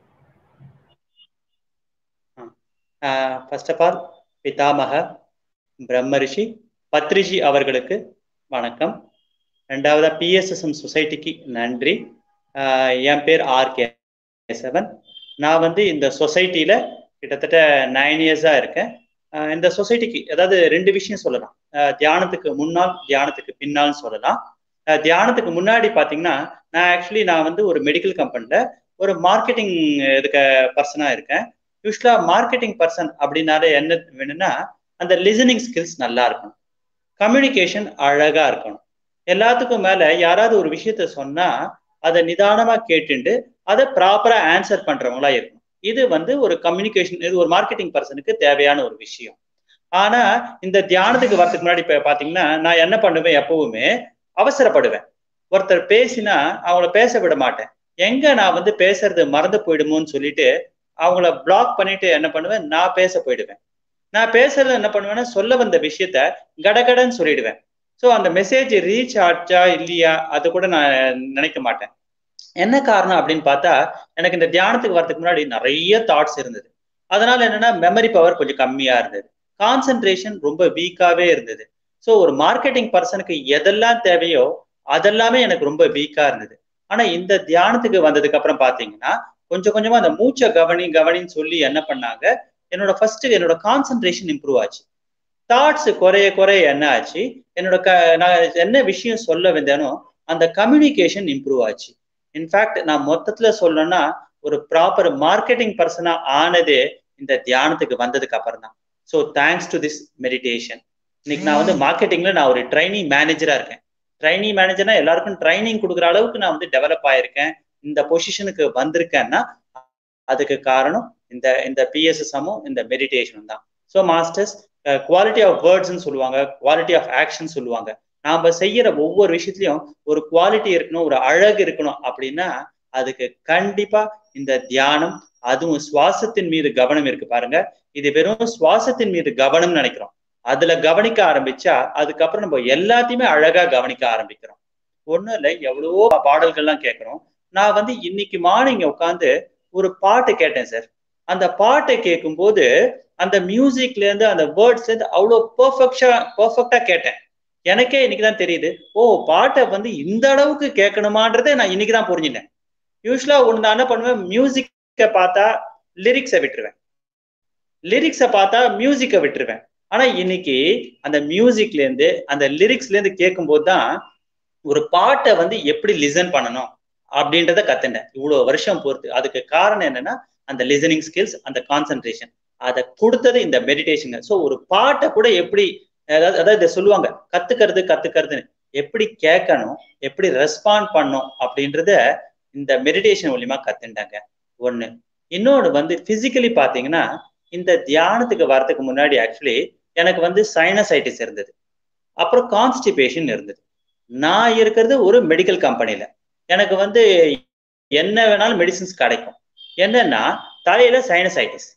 first of all பிதாமக பிரம்மரிஷி பத்ரிஜி அவர்களுக்கு வணக்கம் ரெண்டாவதா பிஎஸ்எஸ்எம் சொசைட்டிக்கு நன்றி ஆஹ் என் பேர் ஆர் கே செவன் நான் வந்து இந்த சொசைட்டியில கிட்டத்தட்ட நைன் இயர்ஸா இருக்கேன் ஆஹ் இந்த சொசைட்டிக்கு அதாவது ரெண்டு விஷயம் சொல்லலாம் ஆஹ் தியானத்துக்கு முன்னால் தியானத்துக்கு பின்னால்னு சொல்லலாம் ஆஹ் தியானத்துக்கு முன்னாடி பாத்தீங்கன்னா நான் ஆக்சுவலி நான் வந்து ஒரு மெடிக்கல் கம்பெனில ஒரு மார்க்கெட்டிங் இதுக்கு பர்சனா இருக்கேன் யூஸ்வலா மார்க்கெட்டிங் பர்சன் அப்படின்னாலே என்ன வேணும்னா அந்த லிசனிங் ஸ்கில்ஸ் நல்லா இருக்கணும் கம்யூனிகேஷன் அழகா இருக்கணும் எல்லாத்துக்கும் மேல யாராவது ஒரு விஷயத்த சொன்னா அதை நிதானமா கேட்டுண்டு அதை ப்ராப்பரா ஆன்சர் பண்றவங்களா இருக்கணும் இது வந்து ஒரு கம்யூனிகேஷன் இது ஒரு மார்க்கெட்டிங் பர்சனுக்கு தேவையான ஒரு விஷயம் ஆனா இந்த தியானத்துக்கு வரதுக்கு முன்னாடி இப்ப பாத்தீங்கன்னா நான் என்ன பண்ணுவேன் எப்பவுமே அவசரப்படுவேன் ஒருத்தர் பேசினா அவங்கள பேச விட மாட்டேன் எங்க நான் வந்து பேசுறது மறந்து போயிடுமோன்னு சொல்லிட்டு அவங்கள பிளாக் பண்ணிட்டு என்ன பண்ணுவேன் நான் பேச போயிடுவேன் நான் பேசுறது என்ன பண்ணுவேன்னா சொல்ல வந்த விஷயத்த கடகடன்னு சொல்லிடுவேன் ஸோ அந்த மெசேஜ் ரீச் ஆச்சா இல்லையா அது கூட நான் நினைக்க மாட்டேன் என்ன காரணம் அப்படின்னு பார்த்தா எனக்கு இந்த தியானத்துக்கு வரதுக்கு முன்னாடி நிறைய தாட்ஸ் இருந்தது அதனால என்னன்னா மெமரி பவர் கொஞ்சம் கம்மியா இருந்தது கான்சென்ட்ரேஷன் ரொம்ப வீக்காவே இருந்தது ஸோ ஒரு மார்க்கெட்டிங் பர்சனுக்கு எதெல்லாம் தேவையோ அதெல்லாமே எனக்கு ரொம்ப வீக்கா இருந்தது ஆனா இந்த தியானத்துக்கு வந்ததுக்கு அப்புறம் பாத்தீங்கன்னா கொஞ்சம் கொஞ்சமா அந்த மூச்சை கவனி கவனின்னு சொல்லி என்ன பண்ணாங்க என்னோட ஃபர்ஸ்ட் என்னோட கான்சென்ட்ரேஷன் இம்ப்ரூவ் ஆச்சு தாட்ஸ் குறைய குறைய என்ன ஆச்சு என்னோட க நான் என்ன விஷயம் சொல்ல வந்தேனோ அந்த கம்யூனிகேஷன் இம்ப்ரூவ் ஆச்சு இன்ஃபேக்ட் நான் மொத்தத்துல சொல்லணும்னா ஒரு ப்ராப்பர் மார்க்கெட்டிங் பர்சனா ஆனதே இந்த தியானத்துக்கு வந்ததுக்கு அப்புறம் தான் so thanks to this meditation இன்னைக்கு நான் வந்து மார்க்கெட்டிங்ல நான் ஒரு ட்ரைனிங் மேனேஜரா இருக்கேன் ட்ரைனிங் மேனேஜர்னா எல்லாருக்கும் ட்ரைனிங் கொடுக்குற அளவுக்கு நான் வந்து டெவலப் ஆயிருக்கேன் இந்த பொசிஷனுக்கு வந்திருக்கேன்னா அதுக்கு காரணம் இந்த இந்த பிஎஸ்எஸ்எம்மும் இந்த மெடிடேஷனும் தான் ஸோ மாஸ்டர்ஸ் குவாலிட்டி ஆஃப் வேர்ட்ஸ்ன்னு சொல்லுவாங்க குவாலிட்டி ஆஃப் ஆக்ஷன் சொல்லுவாங்க நாம செய்யற ஒவ்வொரு விஷயத்துலயும் ஒரு குவாலிட்டி இருக்கணும் ஒரு அழகு இருக்கணும் அப்படின்னா அதுக்கு கண்டிப்பா இந்த தியானம் அதுவும் சுவாசத்தின் மீது கவனம் இருக்கு பாருங்க இது வெறும் சுவாசத்தின் மீது கவனம் நினைக்கிறோம் அதுல கவனிக்க ஆரம்பிச்சா அதுக்கப்புறம் நம்ம எல்லாத்தையுமே அழகா கவனிக்க ஆரம்பிக்கிறோம் ஒண்ணும் இல்லை எவ்வளவோ பாடல்கள்லாம் கேட்கிறோம் நான் வந்து இன்னைக்கு மார்னிங் உட்காந்து ஒரு பாட்டு கேட்டேன் சார் அந்த பாட்டை கேட்கும்போது அந்த மியூசிக்ல இருந்து அந்த வேர்ட்ஸ்ல இருந்து அவ்வளோ பெர்ஃபெக்டா பெர்ஃபெக்டா கேட்டேன் எனக்கே இன்னைக்கு தான் தெரியுது ஓ பாட்டை வந்து இந்த அளவுக்கு கேட்கணுமான்றதை நான் இன்னைக்கு தான் புரிஞ்சுட்டேன் யூஸ்வலா ஒன்று நான் என்ன பண்ணுவேன் மியூசிக்கை பார்த்தா லிரிக்ஸை விட்டுருவேன் லிரிக்ஸை பார்த்தா மியூசிக்கை விட்டுருவேன் ஆனா இன்னைக்கு அந்த மியூசிக்ல இருந்து அந்த லிரிக்ஸ்ல இருந்து கேட்கும்போது தான் ஒரு பாட்டை வந்து எப்படி லிசன் பண்ணணும் அப்படின்றத கத்துட்டேன் இவ்வளவு வருஷம் பொறுத்து அதுக்கு காரணம் என்னன்னா அந்த லிசனிங் ஸ்கில்ஸ் அந்த கான்சென்ட்ரேஷன் அதை கொடுத்தது இந்த மெடிடேஷன் ஸோ ஒரு பாட்டை கூட எப்படி அதாவது அதாவது இதை சொல்லுவாங்க கத்துக்கிறது கத்துக்கிறதுன்னு எப்படி கேட்கணும் எப்படி ரெஸ்பாண்ட் பண்ணும் அப்படின்றத இந்த மெடிடேஷன் மூலியமா கத்துட்டாங்க ஒண்ணு இன்னொன்று வந்து பிசிக்கலி பாத்தீங்கன்னா இந்த தியானத்துக்கு வரதுக்கு முன்னாடி ஆக்சுவலி எனக்கு வந்து சைனசைட்டிஸ் இருந்தது அப்புறம் கான்ஸ்டிபேஷன் இருந்தது நான் இருக்கிறது ஒரு மெடிக்கல் கம்பெனில எனக்கு வந்து என்ன வேணாலும் மெடிசின்ஸ் கிடைக்கும் என்னன்னா தலையில sinusitis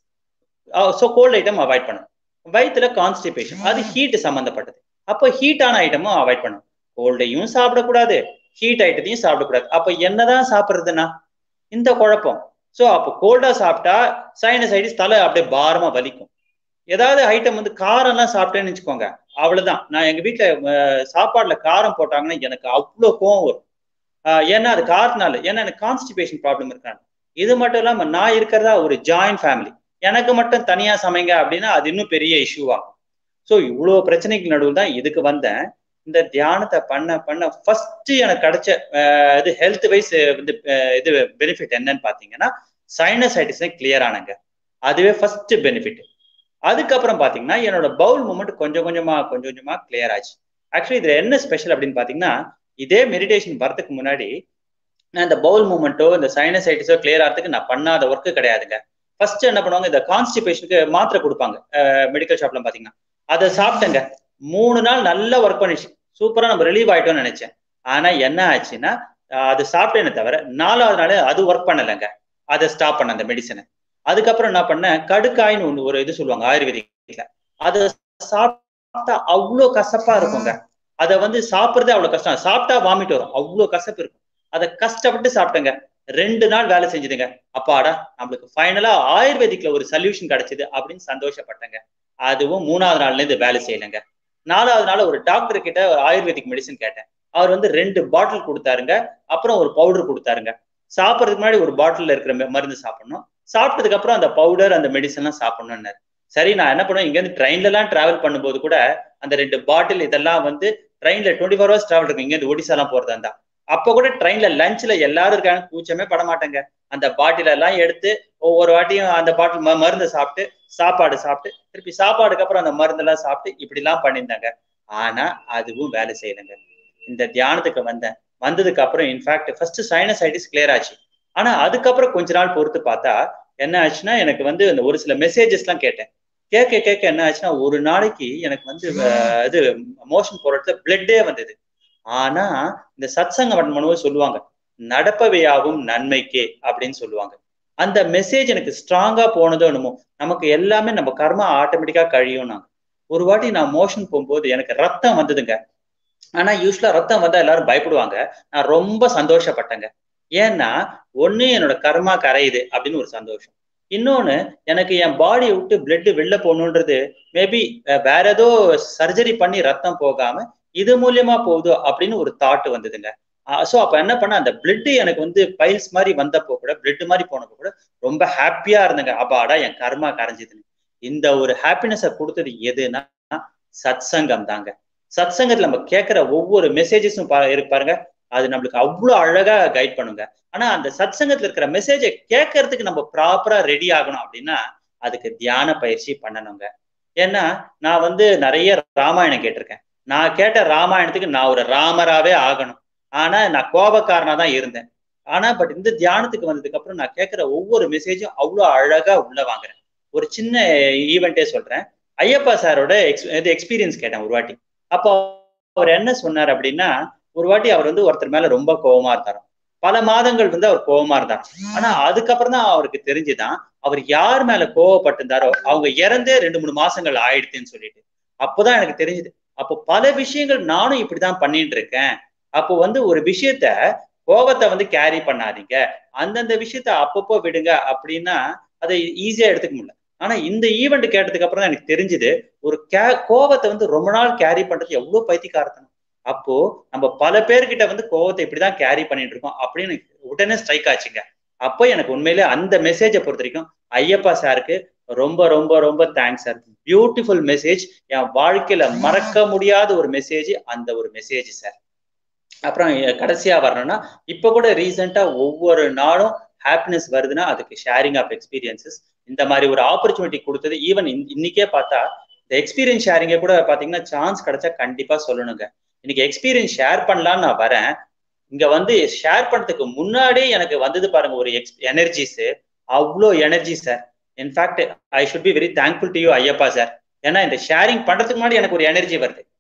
so cold item avoid பண்ணணும் வயிற்றுல கான்ஸ்டிபேஷன் அது ஹீட் சம்மந்தப்பட்டது அப்போ ஹீட்டான ஐட்டமும் அவாய்ட் பண்ணணும் கோல்டையும் சாப்பிடக்கூடாது ஹீட் ஐட்டத்தையும் சாப்பிடக்கூடாது அப்போ என்னதான் சாப்பிட்றதுன்னா இந்த குழப்பம் ஸோ அப்போ கோல்டா சாப்பிட்டா சைனசைட்டிஸ் தலை அப்படியே பாரமா வலிக்கும் ஏதாவது ஐட்டம் வந்து காரம்லாம் சாப்பிட்டேன்னு வச்சுக்கோங்க அவ்வளவுதான் நான் எங்க வீட்டுல சாப்பாடுல காரம் போட்டாங்கன்னா எனக்கு அவ்வளோ கோவம் வரும் ஏன்னா அது காரத்தினால ஏன்னா எனக்கு கான்ஸ்டிபேஷன் ப்ராப்ளம் இருக்காங்க இது மட்டும் இல்லாம நான் இருக்கிறதா ஒரு ஜாயிண்ட் ஃபேமிலி எனக்கு மட்டும் தனியா சமைங்க அப்படின்னா அது இன்னும் பெரிய இஷ்யூ ஆகும் ஸோ இவ்வளோ பிரச்சனைக்கு நடுவில் தான் இதுக்கு வந்தேன் இந்த தியானத்தை பண்ண பண்ண ஃபர்ஸ்ட் எனக்கு கிடைச்ச இது ஹெல்த் வைஸ் வந்து இது பெனிஃபிட் என்னன்னு பார்த்தீங்கன்னா சைனசைட்டிஸ் கிளியர் ஆனங்க அதுவே ஃபர்ஸ்ட் பெனிஃபிட் அதுக்கப்புறம் பார்த்தீங்கன்னா என்னோட பவுல் மூமெண்ட் கொஞ்சம் கொஞ்சமா கொஞ்சம் கொஞ்சமா கிளியர் ஆச்சு ஆக்சுவலி இதுல என்ன ஸ்பெஷல் அப்படின்னு பார்த்தீங்கன்னா இதே மெடிடேஷன் வரதுக்கு முன்னாடி நான் இந்த பவுல் மூமெண்ட்டோ இந்த சைனசைட்டிஸோ கிளியர் ஆகிறதுக்கு நான் பண்ணாத ஒர்க்கு கிடையாதுங்க ஃபர்ஸ்ட் என்ன பண்ணுவாங்க இந்த கான்ஸ்டிபேஷனுக்கு மாத்திரை கொடுப்பாங்க மெடிக்கல் ஷாப்ல பாத்தீங்கன்னா அதை சாப்பிட்டேங்க மூணு நாள் நல்லா ஒர்க் பண்ணிச்சு சூப்பரா நம்ம ரிலீவ் ஆயிட்டோம்னு நினைச்சேன் ஆனா என்ன ஆச்சுன்னா அது சாப்பிட்டேனே தவிர நாலாவது நாள் அது ஒர்க் பண்ணலைங்க அதை ஸ்டாப் பண்ண அந்த மெடிசனை அதுக்கப்புறம் என்ன பண்ணேன் கடுக்காயின்னு ஒன்று ஒரு இது சொல்லுவாங்க ஆயுர்வேதிக்ல அதை சாப்பிட்டா அவ்வளோ கசப்பா இருக்குங்க அதை வந்து சாப்பிட்றதே அவ்வளோ கஷ்டம் சாப்பிட்டா வாமிட் வரும் அவ்வளோ கசப்பு இருக்கும் அதை கஷ்டப்பட்டு சாப்பிட்டேங்க ரெண்டு நாள் வேலை செஞ்சுதுங்க அப்பாடா நம்மளுக்கு ஃபைனலா ஆயுர்வேதிக்ல ஒரு சொல்யூஷன் கிடைச்சது அப்படின்னு சந்தோஷப்பட்டேங்க அதுவும் மூணாவது நாள்ல இருந்து வேலை செய்யலைங்க நாலாவது நாள் ஒரு டாக்டர் கிட்ட ஆயுர்வேதிக் மெடிசன் கேட்டேன் அவர் வந்து ரெண்டு பாட்டில் கொடுத்தாருங்க அப்புறம் ஒரு பவுடர் கொடுத்தாருங்க சாப்பிட்றதுக்கு முன்னாடி ஒரு பாட்டில் இருக்கிற மருந்து சாப்பிடணும் சாப்பிட்டதுக்கு அப்புறம் அந்த பவுடர் அந்த மெடிசன்லாம் சாப்பிடணும்னாரு சரி நான் என்ன பண்ணுவேன் இங்கேருந்து ட்ரெயின்ல எல்லாம் டிராவல் பண்ணும்போது கூட அந்த ரெண்டு பாட்டில் இதெல்லாம் வந்து ட்ரெயின்ல டுவெண்ட்டி ஃபோர் ஹவர்ஸ் டிராவல் இருக்கும் இங்கேருந்து ஒடிசாலாம் போறதா இருந்தா அப்ப கூட ட்ரெயின்ல லஞ்ச்ல எல்லாரும் இருக்காங்க கூச்சமே பட மாட்டேங்க அந்த பாட்டில எல்லாம் எடுத்து ஒவ்வொரு வாட்டியும் அந்த பாட்டில் மருந்து சாப்பிட்டு சாப்பாடு சாப்பிட்டு திருப்பி சாப்பாடுக்கு அப்புறம் அந்த மருந்தெல்லாம் சாப்பிட்டு இப்படி எல்லாம் பண்ணியிருந்தாங்க ஆனா அதுவும் வேலை செய்யலைங்க இந்த தியானத்துக்கு வந்தேன் வந்ததுக்கு அப்புறம் இன்ஃபேக்ட் ஃபர்ஸ்ட் சைனசைட்டிஸ் கிளியர் ஆச்சு ஆனா அதுக்கப்புறம் கொஞ்ச நாள் பொறுத்து பார்த்தா என்ன ஆச்சுன்னா எனக்கு வந்து இந்த ஒரு சில மெசேஜஸ் எல்லாம் கேட்டேன் கேட்க கேட்க என்ன ஆச்சுன்னா ஒரு நாளைக்கு எனக்கு வந்து இது மோஷன் போறதுல பிளட்டே வந்தது ஆனா இந்த சத் சங்கம் பண்ணும்போது சொல்லுவாங்க நடப்பவையாகும் நன்மைக்கே அப்படின்னு சொல்லுவாங்க அந்த மெசேஜ் எனக்கு ஸ்ட்ராங்கா போனதோ என்னமோ நமக்கு எல்லாமே நம்ம கர்மா ஆட்டோமேட்டிக்கா கழியும் நாங்க ஒரு வாட்டி நான் மோஷன் போகும்போது எனக்கு ரத்தம் வந்ததுங்க ஆனா யூஸ்வலா ரத்தம் வந்தா எல்லாரும் பயப்படுவாங்க நான் ரொம்ப சந்தோஷப்பட்டேங்க ஏன்னா ஒண்ணு என்னோட கர்மா கரையுது அப்படின்னு ஒரு சந்தோஷம் இன்னொன்னு எனக்கு என் பாடியை விட்டு பிளட் வெளில போகணுன்றது மேபி வேற ஏதோ சர்ஜரி பண்ணி ரத்தம் போகாம இது மூலியமா போகுதோ அப்படின்னு ஒரு தாட் வந்ததுங்க ஸோ அப்ப என்ன பண்ண அந்த பிளட் எனக்கு வந்து பைல்ஸ் மாதிரி வந்தப்போ கூட பிளட் மாதிரி போனப்போ கூட ரொம்ப ஹாப்பியா இருந்தேங்க அப்பாடா என் கர்மா கரைஞ்சதுன்னு இந்த ஒரு ஹாப்பினஸை கொடுத்தது எதுனா சத் சங்கம் தாங்க சத் சங்கத்துல நம்ம கேட்கிற ஒவ்வொரு மெசேஜஸும் பாருங்க அது நம்மளுக்கு அவ்வளோ அழகா கைட் பண்ணுங்க ஆனா அந்த சத் சங்கத்துல இருக்கிற மெசேஜை கேட்கறதுக்கு நம்ம ப்ராப்பரா ரெடி ஆகணும் அப்படின்னா அதுக்கு தியான பயிற்சி பண்ணணுங்க ஏன்னா நான் வந்து நிறைய ராமாயணம் கேட்டிருக்கேன் நான் கேட்ட ராமாயணத்துக்கு நான் ஒரு ராமராவே ஆகணும் ஆனா நான் கோபக்காரனா தான் இருந்தேன் ஆனா பட் இந்த தியானத்துக்கு வந்ததுக்கு அப்புறம் நான் கேட்கிற ஒவ்வொரு மெசேஜும் அவ்வளோ அழகா உள்ள வாங்குறேன் ஒரு சின்ன ஈவெண்ட்டே சொல்றேன் ஐயப்பா சாரோட எக்ஸ் இது எக்ஸ்பீரியன்ஸ் கேட்டேன் ஒரு வாட்டி அப்போ அவர் என்ன சொன்னார் அப்படின்னா ஒரு வாட்டி அவர் வந்து ஒருத்தர் மேல ரொம்ப கோபமா இருந்தாராம் பல மாதங்கள் வந்து அவர் கோபமா இருந்தார் ஆனா அதுக்கப்புறம் தான் அவருக்கு தெரிஞ்சுதான் அவர் யார் மேல கோவப்பட்டிருந்தாரோ அவங்க இறந்தே ரெண்டு மூணு மாசங்கள் ஆயிடுதுன்னு சொல்லிட்டு அப்போதான் எனக்கு தெரிஞ்சுது அப்போ பல விஷயங்கள் நானும் இப்படிதான் பண்ணிட்டு இருக்கேன் அப்போ வந்து ஒரு விஷயத்த கோபத்தை வந்து கேரி பண்ணாதீங்க அந்தந்த விஷயத்த அப்பப்போ விடுங்க அப்படின்னா அதை ஈஸியா எடுத்துக்க முடியல ஆனா இந்த ஈவெண்ட் கேட்டதுக்கு அப்புறம் தான் எனக்கு தெரிஞ்சுது ஒரு கே கோபத்தை வந்து ரொம்ப நாள் கேரி பண்றது எவ்வளவு பைத்தியக்காரத்தனம் அப்போ நம்ம பல பேர்கிட்ட வந்து கோவத்தை இப்படிதான் கேரி பண்ணிட்டு இருக்கோம் அப்படின்னு உடனே ஸ்ட்ரைக் ஆச்சுங்க அப்போ எனக்கு உண்மையிலே அந்த மெசேஜை பொறுத்த வரைக்கும் ஐயப்பா சாருக்கு ரொம்ப ரொம்ப ரொம்ப தேங்க்ஸ் சார் பியூட்டிஃபுல் மெசேஜ் என் வாழ்க்கையில மறக்க முடியாத ஒரு மெசேஜ் அந்த ஒரு மெசேஜ் சார் அப்புறம் கடைசியா வரணும்னா இப்ப கூட ரீசெண்டா ஒவ்வொரு நாளும் ஹாப்பினஸ் வருதுன்னா அதுக்கு ஷேரிங் ஆஃப் எக்ஸ்பீரியன்சஸ் இந்த மாதிரி ஒரு ஆப்பர்ச்சுனிட்டி கொடுத்தது ஈவன் இன்னைக்கே பார்த்தா இந்த எக்ஸ்பீரியன்ஸ் ஷேரிங்க கூட பாத்தீங்கன்னா சான்ஸ் கிடைச்சா கண்டிப்பா சொல்லணுங்க இன்னைக்கு எக்ஸ்பீரியன்ஸ் ஷேர் பண்ணலான்னு நான் வரேன் இங்க வந்து ஷேர் பண்றதுக்கு முன்னாடியே எனக்கு வந்தது பாருங்க ஒரு எக்ஸ் எனர்ஜிஸ் அவ்வளோ energy sir in fact I should be very thankful to you Ayyappa sir ஏன்னா இந்த ஷேரிங் பண்றதுக்கு முன்னாடி எனக்கு ஒரு எனர்ஜி வருது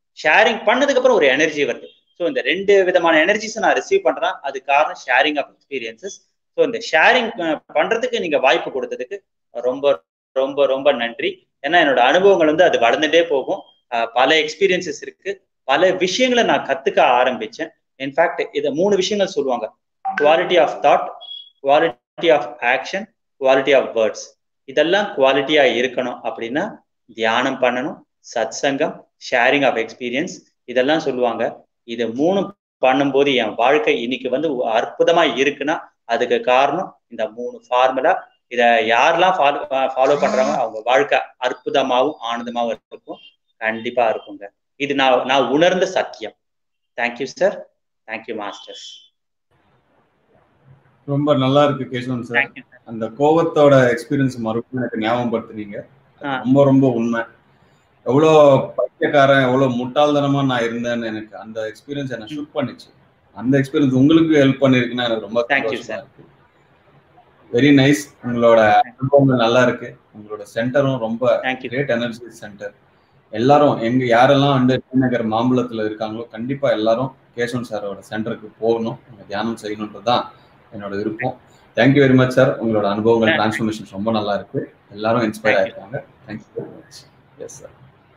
ஷேரிங் பண்ணதுக்கு அப்புறம் ஒரு எனர்ஜி வருது ஸோ இந்த ரெண்டு விதமான எனர்ஜிஸ் நான் ரிசீவ் பண்றேன் அது காரணம் ஷேரிங் ஆஃப் எக்ஸ்பீரியன்சஸ் ஸோ இந்த ஷேரிங் பண்றதுக்கு நீங்க வாய்ப்பு கொடுத்ததுக்கு ரொம்ப ரொம்ப ரொம்ப நன்றி ஏன்னா என்னோட அனுபவங்கள் வந்து அது வளர்ந்துட்டே போகும் பல எக்ஸ்பீரியன்சஸ் இருக்கு பல விஷயங்களை நான் கத்துக்க ஆரம்பிச்சேன் இன்ஃபேக்ட் இதை மூணு விஷயங்கள் சொல்லுவாங்க quality of thought quality of action quality of words இதெல்லாம் குவாலிட்டியா இருக்கணும் அப்படின்னா தியானம் பண்ணணும் சத் சங்கம் ஷேரிங் ஆஃப் எக்ஸ்பீரியன்ஸ் இதெல்லாம் சொல்லுவாங்க இதை மூணு பண்ணும்போது என் வாழ்க்கை இன்னைக்கு வந்து அற்புதமா இருக்குன்னா அதுக்கு காரணம் இந்த மூணு ஃபார்முலா இதை யாரெல்லாம் ஃபாலோ ஃபாலோ பண்றாங்க அவங்க வாழ்க்கை அற்புதமாகவும் ஆனந்தமாகவும் இருக்கும் கண்டிப்பா இருக்குங்க இது நான் நான் உணர்ந்த சத்தியம் தேங்க்யூ சார் தேங்க்யூ மாஸ்டர்ஸ் ரொம்ப நல்லா இருக்கு கேசவன் சார் அந்த கோவத்தோட எக்ஸ்பீரியன்ஸ் மறுபடியும் எனக்கு ஞாபகப்படுத்துனீங்க ரொம்ப ரொம்ப உண்மை எவ்வளோ பைத்தியக்காரன் எவ்வளோ முட்டாள்தனமா நான் இருந்தேன்னு எனக்கு அந்த எக்ஸ்பீரியன்ஸ் என்ன ஷூட் பண்ணிச்சு அந்த எக்ஸ்பீரியன்ஸ் உங்களுக்கு ஹெல்ப் பண்ணிருக்குன்னா எனக்கு ரொம்ப சந்தோஷமா இருக்கு வெரி நைஸ் உங்களோட அனுபவங்கள் நல்லா இருக்கு உங்களோட சென்டரும் ரொம்ப கிரேட் எனர்ஜி சென்டர் எல்லாரும் எங்க யாரெல்லாம் வந்து நகர் மாம்பழத்துல இருக்காங்களோ கண்டிப்பா எல்லாரும் கேசவன் சாரோட சென்டருக்கு போகணும் தியானம் செய்யணுன்றதுதான் என்னோட விருப்பம் தேங்க்யூ வெரி மச் சார் உங்களோட அனுபவங்கள் டிரான்ஸ்ஃபர்மேஷன் ரொம்ப நல்லா இருக்கு எல்லாரும் இன்ஸ்பயர் ஆயிருக்காங்க thank you very much yes sir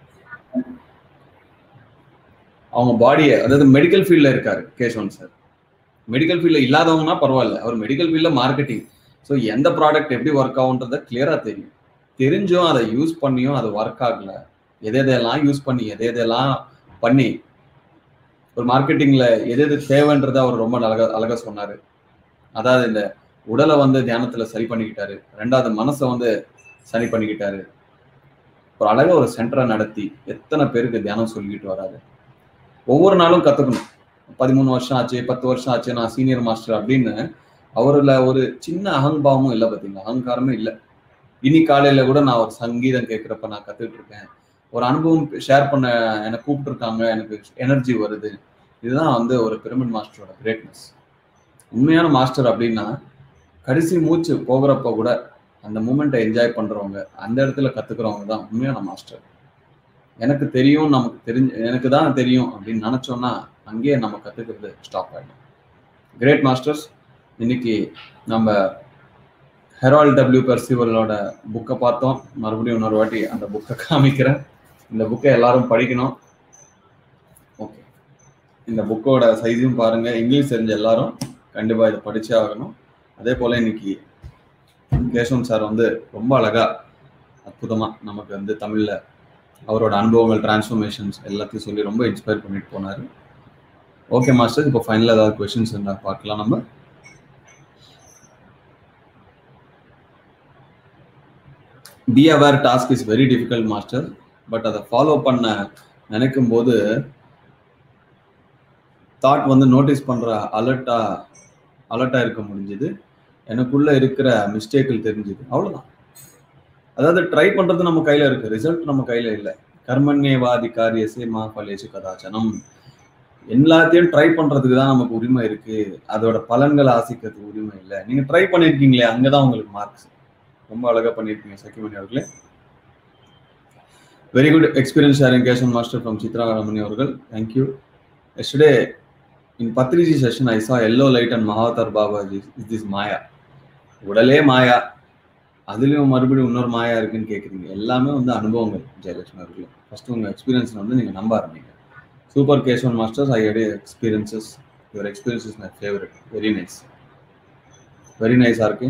அவங்க பாடியை அதாவது மெடிக்கல் ஃபீல்ட்ல இருக்காரு கேசவன் சார் மெடிக்கல் ஃபீல்ட்ல இல்லாதவங்கன்னா பரவாயில்ல அவர் மெடிக்கல் ஃபீல்ட்ல மார்க்கெட்டிங் ஸோ எந்த ப்ராடக்ட் எப்படி ஒர்க் ஆகுன்றத கிளியரா தெரியும் தெரிஞ்சும் அதை யூஸ் பண்ணியும் அது ஒர்க் ஆகல எதை எதெல்லாம் யூஸ் பண்ணி எதை எதெல்லாம் பண்ணி ஒரு மார்க்கெட்டிங்ல எது எது தேவைன்றத அவர் ரொம்ப அழகா அழகா சொன்னாரு அதாவது இந்த உடலை வந்து தியானத்துல சரி பண்ணிக்கிட்டாரு ரெண்டாவது மனசை வந்து சரி பண்ணிக்கிட்டாரு ஒரு அழகா ஒரு சென்டரை நடத்தி எத்தனை பேருக்கு தியானம் சொல்லிக்கிட்டு வராரு ஒவ்வொரு நாளும் கத்துக்கணும் பதிமூணு வருஷம் ஆச்சு பத்து வருஷம் ஆச்சு நான் சீனியர் மாஸ்டர் அப்படின்னு அவர்ல ஒரு சின்ன அகங்பாவமும் இல்லை பார்த்தீங்களா அகங்காரமே இல்லை இனி காலையில கூட நான் ஒரு சங்கீதம் கேட்குறப்ப நான் கத்துக்கிட்டு இருக்கேன் ஒரு அனுபவம் ஷேர் பண்ண என்னை கூப்பிட்டுருக்காங்க எனக்கு எனர்ஜி வருது இதுதான் வந்து ஒரு பிரமிட் மாஸ்டரோட கிரேட்னஸ் உண்மையான மாஸ்டர் அப்படின்னா கடைசி மூச்சு போகிறப்ப கூட அந்த மூமெண்ட்டை என்ஜாய் பண்றவங்க அந்த இடத்துல கத்துக்கிறவங்க தான் உண்மையான மாஸ்டர் எனக்கு தெரியும் நமக்கு தெரிஞ்சு எனக்கு தான் தெரியும் அப்படின்னு நினைச்சோம்னா அங்கேயே நம்ம கத்துக்கிறது ஸ்டாப் ஆகிடும் கிரேட் மாஸ்டர்ஸ் இன்னைக்கு நம்ம ஹெரால் டபிள்யூ பெர்சிவலோட புக்கை பார்த்தோம் மறுபடியும் இன்னொரு வாட்டி அந்த புக்கை காமிக்கிறேன் இந்த புக்கை எல்லாரும் படிக்கணும் ஓகே இந்த புக்கோட சைஸையும் பாருங்க இங்கிலீஷ் தெரிஞ்ச எல்லாரும் கண்டிப்பா இதை படிச்சே ஆகணும் அதே போல இன்னைக்கு கேசவன் சார் வந்து ரொம்ப அழகா அற்புதமா நமக்கு வந்து தமிழ்ல அவரோட அனுபவங்கள் டிரான்ஸ்ஃபர்மேஷன்ஸ் எல்லாத்தையும் சொல்லி ரொம்ப இன்ஸ்பயர் பண்ணிட்டு போனாரு ஓகே மாஸ்டர் இப்போ ஃபைனலாக ஏதாவது கொஸ்டின்ஸ் இருந்தால் பார்க்கலாம் நம்ம be aware task is very difficult master but அதை ஃபாலோ பண்ண நினைக்கும் போது தாட் வந்து நோட்டீஸ் பண்ற அலர்ட்டா அலர்ட்டா இருக்க முடிஞ்சது எனக்குள்ள இருக்கிற மிஸ்டேக்கில் தெரிஞ்சுது அவ்வளவுதான் அதாவது ட்ரை பண்றது நம்ம கையில இருக்கு ரிசல்ட் நம்ம கையில இல்லை கர்மண்யவாதி காரியசே மா பலேசு கதாச்சனம் எல்லாத்தையும் ட்ரை பண்றதுக்கு தான் நமக்கு உரிமை இருக்கு அதோட பலன்களை ஆசிக்கிறதுக்கு உரிமை இல்லை நீங்க ட்ரை பண்ணிருக்கீங்களே அங்கதான் உங்களுக்கு மார்க்ஸ் ரொம்ப அழகா பண்ணிருக்கீங்க சக்கிமணி அவர்களே very good experience sharing Keshavan master from Chitra Ramani அவர்கள் thank you yesterday in Patriji session I saw yellow light and Mahavatar Babaji is this maya உடலே மாயா அதுலயும் மறுபடியும் இன்னொரு மாயா இருக்குன்னு கேக்குறீங்க எல்லாமே வந்து அனுபவங்கள் ஜெயலட்சுமி அவர்களே ஃபர்ஸ்ட் உங்க எக்ஸ்பீரியன்ஸ் வந்து நீங்க நம்ப ஆரம்பிங்க சூப்பர் கேஷவன் மாஸ்டர்ஸ் ஐ எடைய experiences your experience is my favourite very nice very நைஸா இருக்கு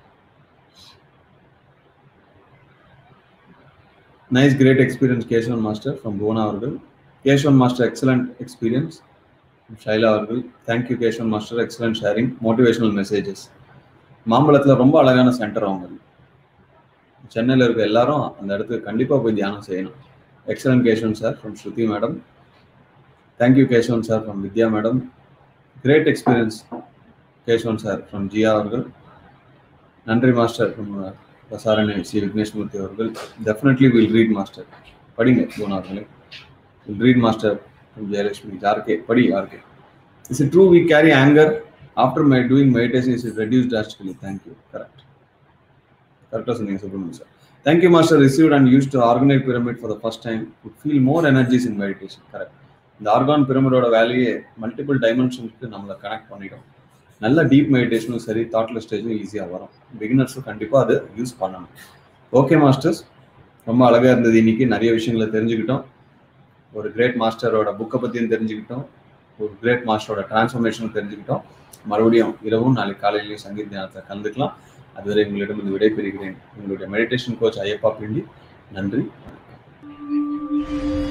nice great experience Keshavan master from Bhuvana அவர்கள் Keshavan master excellent experience Shaila அவர்கள் thank you Keshavan master excellent sharing motivational messages மாம்பழத்தில் ரொம்ப அழகான சென்டர் அவங்க சென்னையில் இருக்க எல்லாரும் அந்த இடத்துக்கு கண்டிப்பாக போய் தியானம் செய்யணும் excellent Keshavan sir from Shruti madam thank you Keshavan sir from Vidya madam great experience Keshavan sir from Jiya அவர்கள் நன்றி master from Prasarani C Vigneshmurthy அவர்கள் டெஃபினெட்லி வில் ரீட் மாஸ்டர் படிங்க போன அவர்களே will read master from Jayalakshmi RK படி RK is it true we carry anger after my doing meditation is it reduce drastically thank you correct கரெக்டாக சொன்னீங்க Subramaniam sir thank you master received and use to orgonite pyramid for the first time good feel more energies in meditation correct இந்த orgone பிரமிடோட வேலையே multiple டைமென்ஷனுக்கு நம்மளை connect பண்ணிடும் நல்ல deep மெடிடேஷனும் சரி தாட்ல ஸ்டேஜும் ஈஸியாக வரும் பிகினர்ஸும் கண்டிப்பாக அதை யூஸ் பண்ணணும் ஓகே மாஸ்டர்ஸ் ரொம்ப அழகாக இருந்தது இன்னைக்கு நிறைய விஷயங்களை தெரிஞ்சுக்கிட்டோம் ஒரு கிரேட் மாஸ்டரோட புக்கை பற்றியும் தெரிஞ்சுக்கிட்டோம் ஒரு கிரேட் மாஸ்டரோட டிரான்ஸ்ஃபர்மேஷனும் தெரிஞ்சுக்கிட்டோம் மறுபடியும் இரவும் நாளைக்கு காலையிலையும் சங்கீத தியானத்தில் கலந்துக்கலாம் அதுவரை உங்களிடம் இந்த விடைபெறுகிறேன் உங்களுடைய மெடிடேஷன் கோச் ஐயப்பா பிண்டி நன்றி